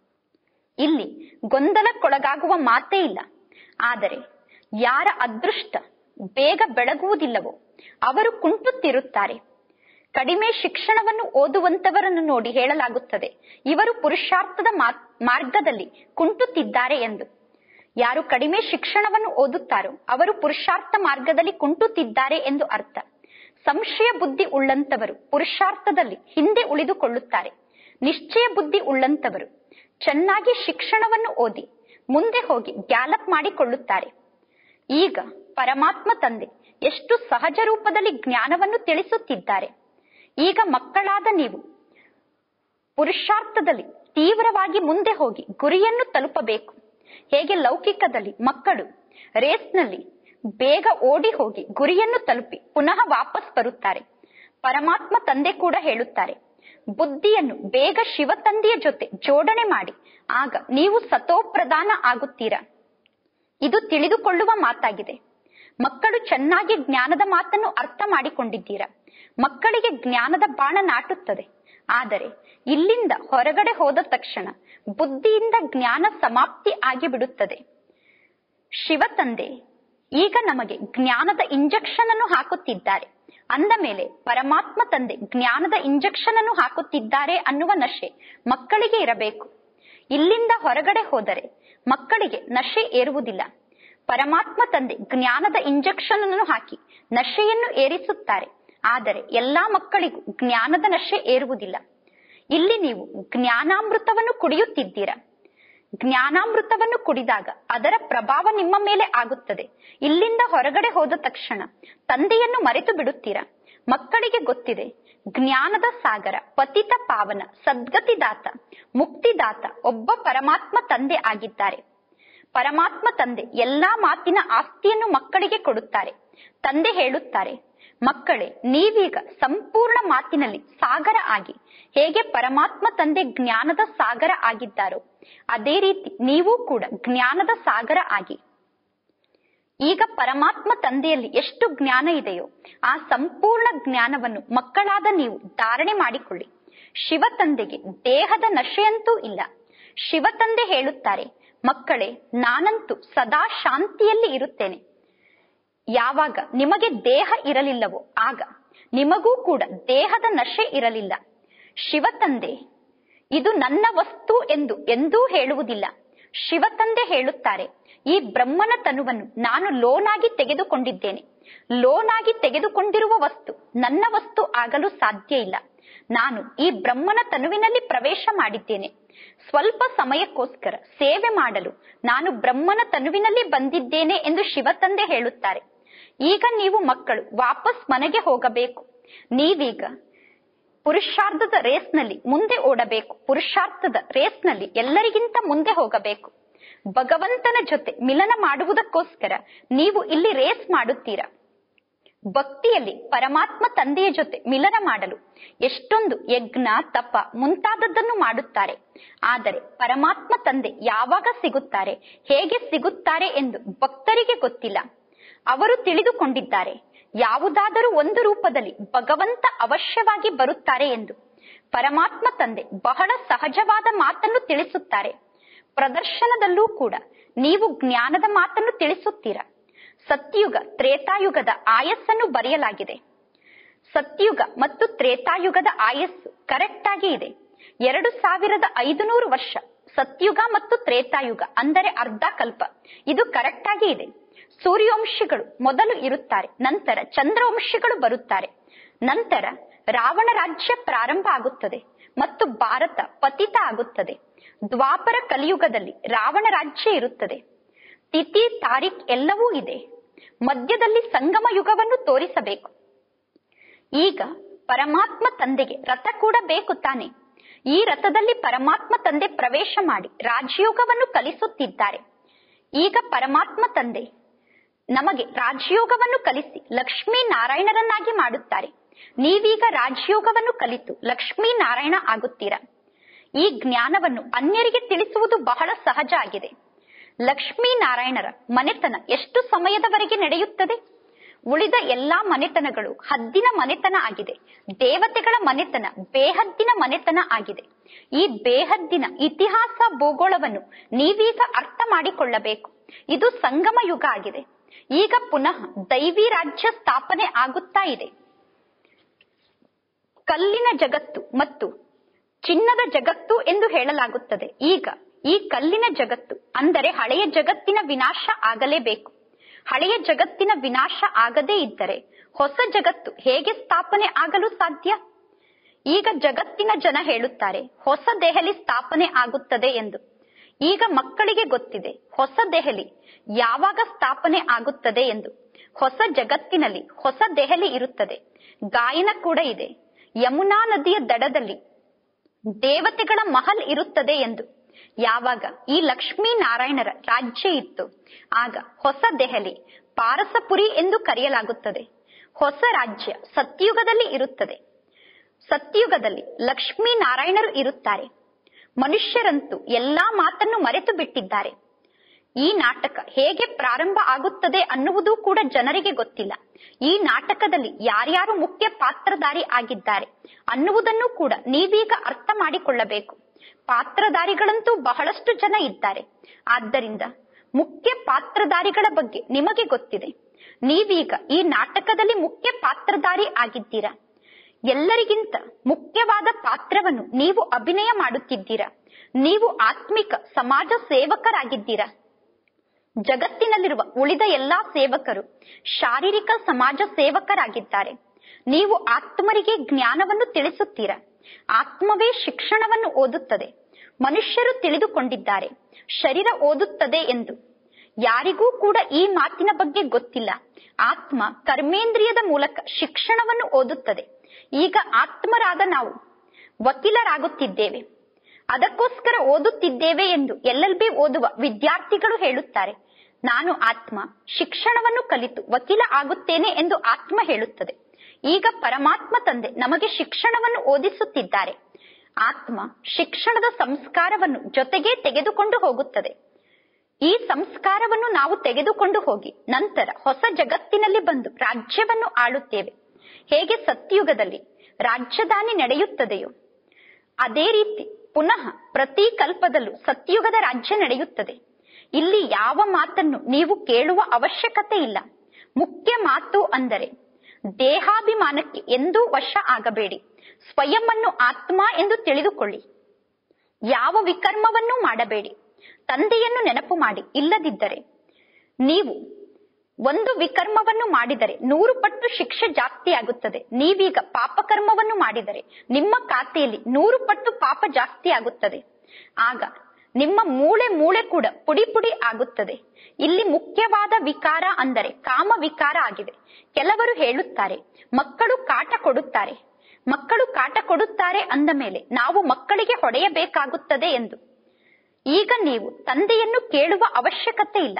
ಇಲ್ಲಿ ಗೊಂದಲಕ್ಕೊಳಗಾಗುವ ಮಾತೇ ಇಲ್ಲ ಆದರೆ ಯಾರ ಅದೃಷ್ಟ ಬೇಗ ಬೆಳಗುವುದಿಲ್ಲವೋ ಅವರು ಕುಂಟುತ್ತಿರುತ್ತಾರೆ ಕಡಿಮೆ ಶಿಕ್ಷಣವನ್ನು ಓದುವಂತವರನ್ನು ನೋಡಿ ಹೇಳಲಾಗುತ್ತದೆ ಇವರು ಪುರುಷಾರ್ಥದ ಮಾರ್ಗದಲ್ಲಿ ಕುಂಟುತ್ತಿದ್ದಾರೆ ಎಂದು ಯಾರು ಕಡಿಮೆ ಶಿಕ್ಷಣವನ್ನು ಓದುತ್ತಾರೋ ಅವರು ಪುರುಷಾರ್ಥ ಮಾರ್ಗದಲ್ಲಿ ಕುಂಟುತ್ತಿದ್ದಾರೆ ಎಂದು ಅರ್ಥ ಸಂಶಯ ಬುದ್ಧಿ ಉಳ್ಳಂತವರು ಪುರುಷಾರ್ಥದಲ್ಲಿ ಹಿಂದೆ ಉಳಿದುಕೊಳ್ಳುತ್ತಾರೆ ನಿಶ್ಚಯ ಬುದ್ಧಿ ಉಳ್ಳಂತವರು ಚೆನ್ನಾಗಿ ಶಿಕ್ಷಣವನ್ನು ಓದಿ ಮುಂದೆ ಹೋಗಿ ಗ್ಯಾಲಪ್ ಮಾಡಿಕೊಳ್ಳುತ್ತಾರೆ ಈಗ ಪರಮಾತ್ಮ ತಂದೆ ಎಷ್ಟು ಸಹಜ ರೂಪದಲ್ಲಿ ಜ್ಞಾನವನ್ನು ತಿಳಿಸುತ್ತಿದ್ದಾರೆ ಈಗ ಮಕ್ಕಳಾದ ನೀವು ಪುರುಷಾರ್ಥದಲ್ಲಿ ತೀವ್ರವಾಗಿ ಮುಂದೆ ಹೋಗಿ ಗುರಿಯನ್ನು ತಲುಪಬೇಕು ಹೇಗೆ ಲೌಕಿಕದಲ್ಲಿ ಮಕ್ಕಳು ರೇಸ್ನಲ್ಲಿ ಬೇಗ ಓಡಿ ಹೋಗಿ ಗುರಿಯನ್ನು ತಲುಪಿ ಪುನಃ ವಾಪಸ್ ಬರುತ್ತಾರೆ ಪರಮಾತ್ಮ ತಂದೆ ಕೂಡ ಹೇಳುತ್ತಾರೆ ಬುದ್ಧಿಯನ್ನು ಬೇಗ ಶಿವ ತಂದೆಯ ಜೊತೆ ಜೋಡಣೆ ಮಾಡಿ ಆಗ ನೀವು ಸತೋಪ್ರಧಾನ ಆಗುತ್ತೀರಾ ಇದು ತಿಳಿದುಕೊಳ್ಳುವ ಮಾತಾಗಿದೆ ಮಕ್ಕಳು ಚೆನ್ನಾಗಿ ಜ್ಞಾನದ ಮಾತನ್ನು ಅರ್ಥ ಮಾಡಿಕೊಂಡಿದ್ದೀರಾ ಮಕ್ಕಳಿಗೆ ಜ್ಞಾನದ ಬಾಣ ನಾಟುತ್ತದೆ ಆದರೆ ಇಲ್ಲಿಂದ ಹೊರಗಡೆ ಹೋದ ತಕ್ಷಣ ಬುದ್ಧಿಯಿಂದ ಜ್ಞಾನ ಸಮಾಪ್ತಿ ಆಗಿಬಿಡುತ್ತದೆ ಶಿವ ತಂದೆ ಈಗ ನಮಗೆ ಜ್ಞಾನದ ಇಂಜೆಕ್ಷನ್ ಅನ್ನು ಹಾಕುತ್ತಿದ್ದಾರೆ ಅಂದ ಮೇಲೆ ಪರಮಾತ್ಮ ತಂದೆ ಜ್ಞಾನದ ಇಂಜೆಕ್ಷನ್ ಅನ್ನು ಹಾಕುತ್ತಿದ್ದಾರೆ ಅನ್ನುವ ನಶೆ ಮಕ್ಕಳಿಗೆ ಇರಬೇಕು ಇಲ್ಲಿಂದ ಹೊರಗಡೆ ಹೋದರೆ ಮಕ್ಕಳಿಗೆ ನಶೆ ಏರುವುದಿಲ್ಲ ಪರಮಾತ್ಮ ತಂದೆ ಜ್ಞಾನದ ಇಂಜೆಕ್ಷನ್ ಅನ್ನು ಹಾಕಿ ನಶೆಯನ್ನು ಏರಿಸುತ್ತಾರೆ ಆದರೆ ಎಲ್ಲಾ ಮಕ್ಕಳಿಗೂ ಜ್ಞಾನದ ನಶೆ ಏರುವುದಿಲ್ಲ ಇಲ್ಲಿ ನೀವು ಜ್ಞಾನಾಮೃತವನ್ನು ಕುಡಿಯುತ್ತಿದ್ದೀರಾ ಜ್ಞಾನಾಮೃತವನ್ನು ಕುಡಿದಾಗ ಅದರ ಪ್ರಭಾವ ನಿಮ್ಮ ಮೇಲೆ ಆಗುತ್ತದೆ ಇಲ್ಲಿಂದ ಹೊರಗಡೆ ಹೋದ ತಕ್ಷಣ ತಂದೆಯನ್ನು ಮರೆತು ಬಿಡುತ್ತೀರಾ ಮಕ್ಕಳಿಗೆ ಗೊತ್ತಿದೆ ಜ್ಞಾನದ ಸಾಗರ ಪತಿತ ಪಾವನ ಸದ್ಗತಿದಾತ ಮುಕ್ತಿದಾತ ಒಬ್ಬ ಪರಮಾತ್ಮ ತಂದೆ ಆಗಿದ್ದಾರೆ ಪರಮಾತ್ಮ ತಂದೆ ಎಲ್ಲಾ ಮಾತಿನ ಆಸ್ತಿಯನ್ನು ಮಕ್ಕಳಿಗೆ ಕೊಡುತ್ತಾರೆ ತಂದೆ ಹೇಳುತ್ತಾರೆ ಮಕ್ಕಳೇ ನೀವೀಗ ಸಂಪೂರ್ಣ ಮಾತಿನಲ್ಲಿ ಸಾಗರ ಆಗಿ ಹೇಗೆ ಪರಮಾತ್ಮ ತಂದೆ ಜ್ಞಾನದ ಸಾಗರ ಆಗಿದ್ದಾರೋ ಅದೇ ರೀತಿ ನೀವು ಕೂಡ ಜ್ಞಾನದ ಸಾಗರ ಆಗಿ ಈಗ ಪರಮಾತ್ಮ ತಂದೆಯಲ್ಲಿ ಎಷ್ಟು ಜ್ಞಾನ ಇದೆಯೋ ಆ ಸಂಪೂರ್ಣ ಜ್ಞಾನವನ್ನು ಮಕ್ಕಳಾದ ನೀವು ಧಾರಣೆ ಮಾಡಿಕೊಳ್ಳಿ ಶಿವ ತಂದೆಗೆ ದೇಹದ ನಶೆಯಂತೂ ಇಲ್ಲ ಶಿವ ತಂದೆ ಹೇಳುತ್ತಾರೆ ಮಕ್ಕಳೇ ನಾನಂತೂ ಸದಾ ಶಾಂತಿಯಲ್ಲಿ ಇರುತ್ತೇನೆ ಯಾವಾಗ ನಿಮಗೆ ದೇಹ ಇರಲಿಲ್ಲವೋ ಆಗ ನಿಮಗೂ ಕೂಡ ದೇಹದ ನಶೆ ಇರಲಿಲ್ಲ ಶಿವ ತಂದೆ ಇದು ನನ್ನ ವಸ್ತು ಎಂದು ಎಂದೂ ಹೇಳುವುದಿಲ್ಲ ಶಿವ ತಂದೆ ಹೇಳುತ್ತಾರೆ ಈ ಬ್ರಹ್ಮನ ತನುವನ್ನು ನಾನು ಲೋನಾಗಿ ತೆಗೆದುಕೊಂಡಿದ್ದೇನೆ ಲೋನಾಗಿ ತೆಗೆದುಕೊಂಡಿರುವ ವಸ್ತು ನನ್ನ ವಸ್ತು ಆಗಲು ಸಾಧ್ಯ ಇಲ್ಲ ನಾನು ಈ ಬ್ರಹ್ಮನ ತನುವಿನಲ್ಲಿ ಪ್ರವೇಶ ಮಾಡಿದ್ದೇನೆ ಸ್ವಲ್ಪ ಸಮಯಕ್ಕೋಸ್ಕರ ಸೇವೆ ಮಾಡಲು ನಾನು ಬ್ರಹ್ಮನ ತನುವಿನಲ್ಲಿ ಬಂದಿದ್ದೇನೆ ಎಂದು ಶಿವ ತಂದೆ ಹೇಳುತ್ತಾರೆ ಈಗ ನೀವು ಮಕ್ಕಳು ವಾಪಸ್ ಮನೆಗೆ ಹೋಗಬೇಕು ನೀವೀಗ ಪುರುಷಾರ್ಥದ ರೇಸ್ನಲ್ಲಿ ಮುಂದೆ ಓಡಬೇಕು ಪುರುಷಾರ್ಥದ ರೇಸ್ನಲ್ಲಿ ಎಲ್ಲರಿಗಿಂತ ಮುಂದೆ ಹೋಗಬೇಕು ಭಗವಂತನ ಜೊತೆ ಮಿಲನ ಮಾಡುವುದಕ್ಕೋಸ್ಕರ ನೀವು ಇಲ್ಲಿ ರೇಸ್ ಮಾಡುತ್ತೀರಾ ಭಕ್ತಿಯಲ್ಲಿ ಪರಮಾತ್ಮ ತಂದೆಯ ಜೊತೆ ಮಿಲನ ಮಾಡಲು ಎಷ್ಟೊಂದು ಯಜ್ಞ ತಪ ಮುಂತಾದದ್ದನ್ನು ಮಾಡುತ್ತಾರೆ ಆದರೆ ಪರಮಾತ್ಮ ತಂದೆ ಯಾವಾಗ ಸಿಗುತ್ತಾರೆ ಹೇಗೆ ಸಿಗುತ್ತಾರೆ ಎಂದು ಭಕ್ತರಿಗೆ ಗೊತ್ತಿಲ್ಲ ಅವರು ತಿಳಿದುಕೊಂಡಿದ್ದಾರೆ ಯಾವುದಾದರೂ ಒಂದು ರೂಪದಲ್ಲಿ ಭಗವಂತ ಅವಶ್ಯವಾಗಿ ಬರುತ್ತಾರೆ ಎಂದು ಪರಮಾತ್ಮ ತಂದೆ ಬಹಳ ಸಹಜವಾದ ಮಾತನ್ನು ತಿಳಿಸುತ್ತಾರೆ ಪ್ರದರ್ಶನದಲ್ಲೂ ಕೂಡ ನೀವು ಜ್ಞಾನದ ಮಾತನ್ನು ತಿಳಿಸುತ್ತೀರಾ ಸತ್ಯುಗ ತ್ರೇತಾಯುಗದ ಆಯಸ್ಸನ್ನು ಬರೆಯಲಾಗಿದೆ ಸತ್ಯುಗ ಮತ್ತು ತ್ರೇತಾಯುಗದ ಆಯಸ್ಸು ಕರೆಕ್ಟ್ ಆಗಿ ಇದೆ ಎರಡು ಸಾವಿರದ ಐದುನೂರು ವರ್ಷ ಸತ್ಯುಗ ಮತ್ತು ತ್ರೇತಾಯುಗ ಅಂದರೆ ಅರ್ಧ ಕಲ್ಪ ಇದು ಕರೆಕ್ಟ್ ಆಗಿ ಇದೆ ಸೂರ್ಯವಂಶಿಗಳು ಮೊದಲು ಇರುತ್ತಾರೆ ನಂತರ ಚಂದ್ರವಂಶಿಗಳು ಬರುತ್ತಾರೆ ನಂತರ ರಾವಣ ರಾಜ್ಯ ಪ್ರಾರಂಭ ಆಗುತ್ತದೆ ಮತ್ತು ಭಾರತ ಪತಿತ ಆಗುತ್ತದೆ ದ್ವಾಪರ ಕಲಿಯುಗದಲ್ಲಿ ರಾವಣ ರಾಜ್ಯ ಇರುತ್ತದೆ ತಿಥಿ ತಾರೀಖ್ ಎಲ್ಲವೂ ಇದೆ ಮಧ್ಯದಲ್ಲಿ ಸಂಗಮ ಯುಗವನ್ನು ತೋರಿಸಬೇಕು ಈಗ ಪರಮಾತ್ಮ ತಂದೆಗೆ ರಥ ಕೂಡ ಬೇಕು ತಾನೆ ಈ ರಥದಲ್ಲಿ ಪರಮಾತ್ಮ ತಂದೆ ಪ್ರವೇಶ ಮಾಡಿ ರಾಜಯೋಗವನ್ನು ಕಲಿಸುತ್ತಿದ್ದಾರೆ ಈಗ ಪರಮಾತ್ಮ ತಂದೆ ನಮಗೆ ರಾಜಯೋಗವನ್ನು ಕಲಿಸಿ ಲಕ್ಷ್ಮೀ ನಾರಾಯಣರನ್ನಾಗಿ ಮಾಡುತ್ತಾರೆ ನೀವೀಗ ರಾಜಯೋಗವನ್ನು ಕಲಿತು ಲಕ್ಷ್ಮೀ ನಾರಾಯಣ ಆಗುತ್ತೀರಾ ಈ ಜ್ಞಾನವನ್ನು ಅನ್ಯರಿಗೆ ತಿಳಿಸುವುದು ಬಹಳ ಸಹಜ ಆಗಿದೆ ಲಕ್ಷ್ಮೀ ನಾರಾಯಣರ ಮನೆತನ ಎಷ್ಟು ಸಮಯದವರೆಗೆ ನಡೆಯುತ್ತದೆ ಉಳಿದ ಎಲ್ಲಾ ಮನೆತನಗಳು ಹದ್ದಿನ ಮನೆತನ ಆಗಿದೆ ದೇವತೆಗಳ ಮನೆತನ ಬೇಹದ್ದಿನ ಮನೆತನ ಆಗಿದೆ ಈ ಬೇಹದ್ದಿನ ಇತಿಹಾಸ ಭೂಗೋಳವನ್ನು ನೀವೀಗ ಅರ್ಥ ಮಾಡಿಕೊಳ್ಳಬೇಕು ಇದು ಸಂಗಮ ಯುಗ ಆಗಿದೆ ಈಗ ಪುನಃ ದೈವಿ ರಾಜ್ಯ ಸ್ಥಾಪನೆ ಆಗುತ್ತಾ ಇದೆ ಕಲ್ಲಿನ ಜಗತ್ತು ಮತ್ತು ಚಿನ್ನದ ಜಗತ್ತು ಎಂದು ಹೇಳಲಾಗುತ್ತದೆ ಈಗ ಈ ಕಲ್ಲಿನ ಜಗತ್ತು ಅಂದರೆ ಹಳೆಯ ಜಗತ್ತಿನ ವಿನಾಶ ಆಗಲೇಬೇಕು ಹಳೆಯ ಜಗತ್ತಿನ ವಿನಾಶ ಆಗದೇ ಇದ್ದರೆ ಹೊಸ ಜಗತ್ತು ಹೇಗೆ ಸ್ಥಾಪನೆ ಆಗಲು ಸಾಧ್ಯ ಈಗ ಜಗತ್ತಿನ ಜನ ಹೇಳುತ್ತಾರೆ ಹೊಸ ದೆಹಲಿ ಸ್ಥಾಪನೆ ಆಗುತ್ತದೆ ಎಂದು ಈಗ ಮಕ್ಕಳಿಗೆ ಗೊತ್ತಿದೆ ಹೊಸ ದೆಹಲಿ ಯಾವಾಗ ಸ್ಥಾಪನೆ ಆಗುತ್ತದೆ ಎಂದು ಹೊಸ ಜಗತ್ತಿನಲ್ಲಿ ಹೊಸ ದೆಹಲಿ ಇರುತ್ತದೆ ಗಾಯನ ಕೂಡ ಇದೆ ಯಮುನಾ ನದಿಯ ದಡದಲ್ಲಿ ದೇವತೆಗಳ ಮಹಲ್ ಇರುತ್ತದೆ ಎಂದು ಯಾವಾಗ ಈ ಲಕ್ಷ್ಮೀ ನಾರಾಯಣರ ರಾಜ್ಯ ಇತ್ತು ಆಗ ಹೊಸ ದೆಹಲಿ ಪಾರಸಪುರಿ ಎಂದು ಕರೆಯಲಾಗುತ್ತದೆ ಹೊಸ ರಾಜ್ಯ ಸತ್ಯುಗದಲ್ಲಿ ಇರುತ್ತದೆ ಸತ್ಯುಗದಲ್ಲಿ ಲಕ್ಷ್ಮೀ ನಾರಾಯಣರು ಇರುತ್ತಾರೆ ಮನುಷ್ಯರಂತೂ ಎಲ್ಲಾ ಮಾತನ್ನು ಮರೆತು ಬಿಟ್ಟಿದ್ದಾರೆ ಈ ನಾಟಕ ಹೇಗೆ ಪ್ರಾರಂಭ ಆಗುತ್ತದೆ ಅನ್ನುವುದು ಕೂಡ ಜನರಿಗೆ ಗೊತ್ತಿಲ್ಲ ಈ ನಾಟಕದಲ್ಲಿ ಯಾರ್ಯಾರು ಮುಖ್ಯ ಪಾತ್ರಧಾರಿ ಆಗಿದ್ದಾರೆ ಅನ್ನುವುದನ್ನು ಕೂಡ ನೀವೀಗ ಅರ್ಥ ಮಾಡಿಕೊಳ್ಳಬೇಕು ಪಾತ್ರಧಾರಿಗಳಂತೂ ಬಹಳಷ್ಟು ಜನ ಇದ್ದಾರೆ ಆದ್ದರಿಂದ ಮುಖ್ಯ ಪಾತ್ರಧಾರಿಗಳ ಬಗ್ಗೆ ನಿಮಗೆ ಗೊತ್ತಿದೆ ನೀವೀಗ ಈ ನಾಟಕದಲ್ಲಿ ಮುಖ್ಯ ಪಾತ್ರಧಾರಿ ಆಗಿದ್ದೀರಾ ಎಲ್ಲರಿಗಿಂತ ಮುಖ್ಯವಾದ ಪಾತ್ರವನ್ನು ನೀವು ಅಭಿನಯ ಮಾಡುತ್ತಿದ್ದೀರಾ ನೀವು ಆತ್ಮಿಕ ಸಮಾಜ ಸೇವಕರಾಗಿದ್ದೀರಾ ಜಗತ್ತಿನಲ್ಲಿರುವ ಉಳಿದ ಎಲ್ಲಾ ಸೇವಕರು ಶಾರೀರಿಕ ಸಮಾಜ ಸೇವಕರಾಗಿದ್ದಾರೆ ನೀವು ಆತ್ಮರಿಗೆ ಜ್ಞಾನವನ್ನು ತಿಳಿಸುತ್ತೀರಾ ಆತ್ಮವೇ ಶಿಕ್ಷಣವನ್ನು ಓದುತ್ತದೆ ಮನುಷ್ಯರು ತಿಳಿದುಕೊಂಡಿದ್ದಾರೆ ಶರೀರ ಓದುತ್ತದೆ ಎಂದು ಯಾರಿಗೂ ಕೂಡ ಈ ಮಾತಿನ ಬಗ್ಗೆ ಗೊತ್ತಿಲ್ಲ ಆತ್ಮ ಕರ್ಮೇಂದ್ರಿಯದ ಮೂಲಕ ಶಿಕ್ಷಣವನ್ನು ಓದುತ್ತದೆ ಈಗ ಆತ್ಮರಾದ ನಾವು ವಕೀಲರಾಗುತ್ತಿದ್ದೇವೆ ಅದಕ್ಕೋಸ್ಕರ ಓದುತ್ತಿದ್ದೇವೆ ಎಂದು ಎಲ್ ಎಲ್ ಬಿ ಓದುವ ವಿದ್ಯಾರ್ಥಿಗಳು ಹೇಳುತ್ತಾರೆ ನಾನು ಆತ್ಮ ಶಿಕ್ಷಣವನ್ನು ಕಲಿತು ವಕೀಲ ಆಗುತ್ತೇನೆ ಎಂದು ಆತ್ಮ ಹೇಳುತ್ತದೆ ಈಗ ಪರಮಾತ್ಮ ತಂದೆ ನಮಗೆ ಶಿಕ್ಷಣವನ್ನು ಓದಿಸುತ್ತಿದ್ದಾರೆ ಆತ್ಮ ಶಿಕ್ಷಣದ ಸಂಸ್ಕಾರವನ್ನು ಜೊತೆಗೆ ತೆಗೆದುಕೊಂಡು ಹೋಗುತ್ತದೆ ಈ ಸಂಸ್ಕಾರವನ್ನು ನಾವು ತೆಗೆದುಕೊಂಡು ಹೋಗಿ ನಂತರ ಹೊಸ ಜಗತ್ತಿನಲ್ಲಿ ಬಂದು ರಾಜ್ಯವನ್ನು ಆಳುತ್ತೇವೆ ಹೇಗೆ ಸತ್ಯುಗದಲ್ಲಿ ರಾಜ್ಯದಾನಿ ನಡೆಯುತ್ತದೆಯೋ ಅದೇ ರೀತಿ ಪುನಃ ಪ್ರತಿ ಕಲ್ಪದಲ್ಲೂ ಸತ್ಯುಗದ ರಾಜ್ಯ ನಡೆಯುತ್ತದೆ ಇಲ್ಲಿ ಯಾವ ಮಾತನ್ನು ನೀವು ಕೇಳುವ ಅವಶ್ಯಕತೆ ಇಲ್ಲ ಮುಖ್ಯ ಮಾತು ಅಂದರೆ ದೇಹಾಭಿಮಾನಕ್ಕೆ ಎಂದೂ ವಶ ಆಗಬೇಡಿ ಸ್ವಯಂವನ್ನು ಆತ್ಮ ಎಂದು ತಿಳಿದುಕೊಳ್ಳಿ ಯಾವ ವಿಕರ್ಮವನ್ನೂ ಮಾಡಬೇಡಿ ತಂದೆಯನ್ನು ನೆನಪು ಮಾಡಿ ಇಲ್ಲದಿದ್ದರೆ ನೀವು ಒಂದು ವಿಕರ್ಮವನ್ನು ಮಾಡಿದರೆ ನೂರು ಪಟ್ಟು ಶಿಕ್ಷೆ ಜಾಸ್ತಿ ಆಗುತ್ತದೆ ನೀವೀಗ ಪಾಪಕರ್ಮವನ್ನು ಮಾಡಿದರೆ ನಿಮ್ಮ ಖಾತೆಯಲ್ಲಿ ನೂರು ಪಟ್ಟು ಪಾಪ ಜಾಸ್ತಿ ಆಗುತ್ತದೆ ಆಗ ನಿಮ್ಮ ಮೂಳೆ ಮೂಳೆ ಕೂಡ ಪುಡಿ ಪುಡಿ ಆಗುತ್ತದೆ ಇಲ್ಲಿ ಮುಖ್ಯವಾದ ವಿಕಾರ ಅಂದರೆ ಕಾಮ ವಿಕಾರ ಆಗಿದೆ ಕೆಲವರು ಹೇಳುತ್ತಾರೆ ಮಕ್ಕಳು ಕಾಟ ಕೊಡುತ್ತಾರೆ ಮಕ್ಕಳು ಕಾಟ ಕೊಡುತ್ತಾರೆ ಅಂದ ಮೇಲೆ ನಾವು ಮಕ್ಕಳಿಗೆ ಹೊಡೆಯಬೇಕಾಗುತ್ತದೆ ಎಂದು ಈಗ ನೀವು ತಂದೆಯನ್ನು ಕೇಳುವ ಅವಶ್ಯಕತೆ ಇಲ್ಲ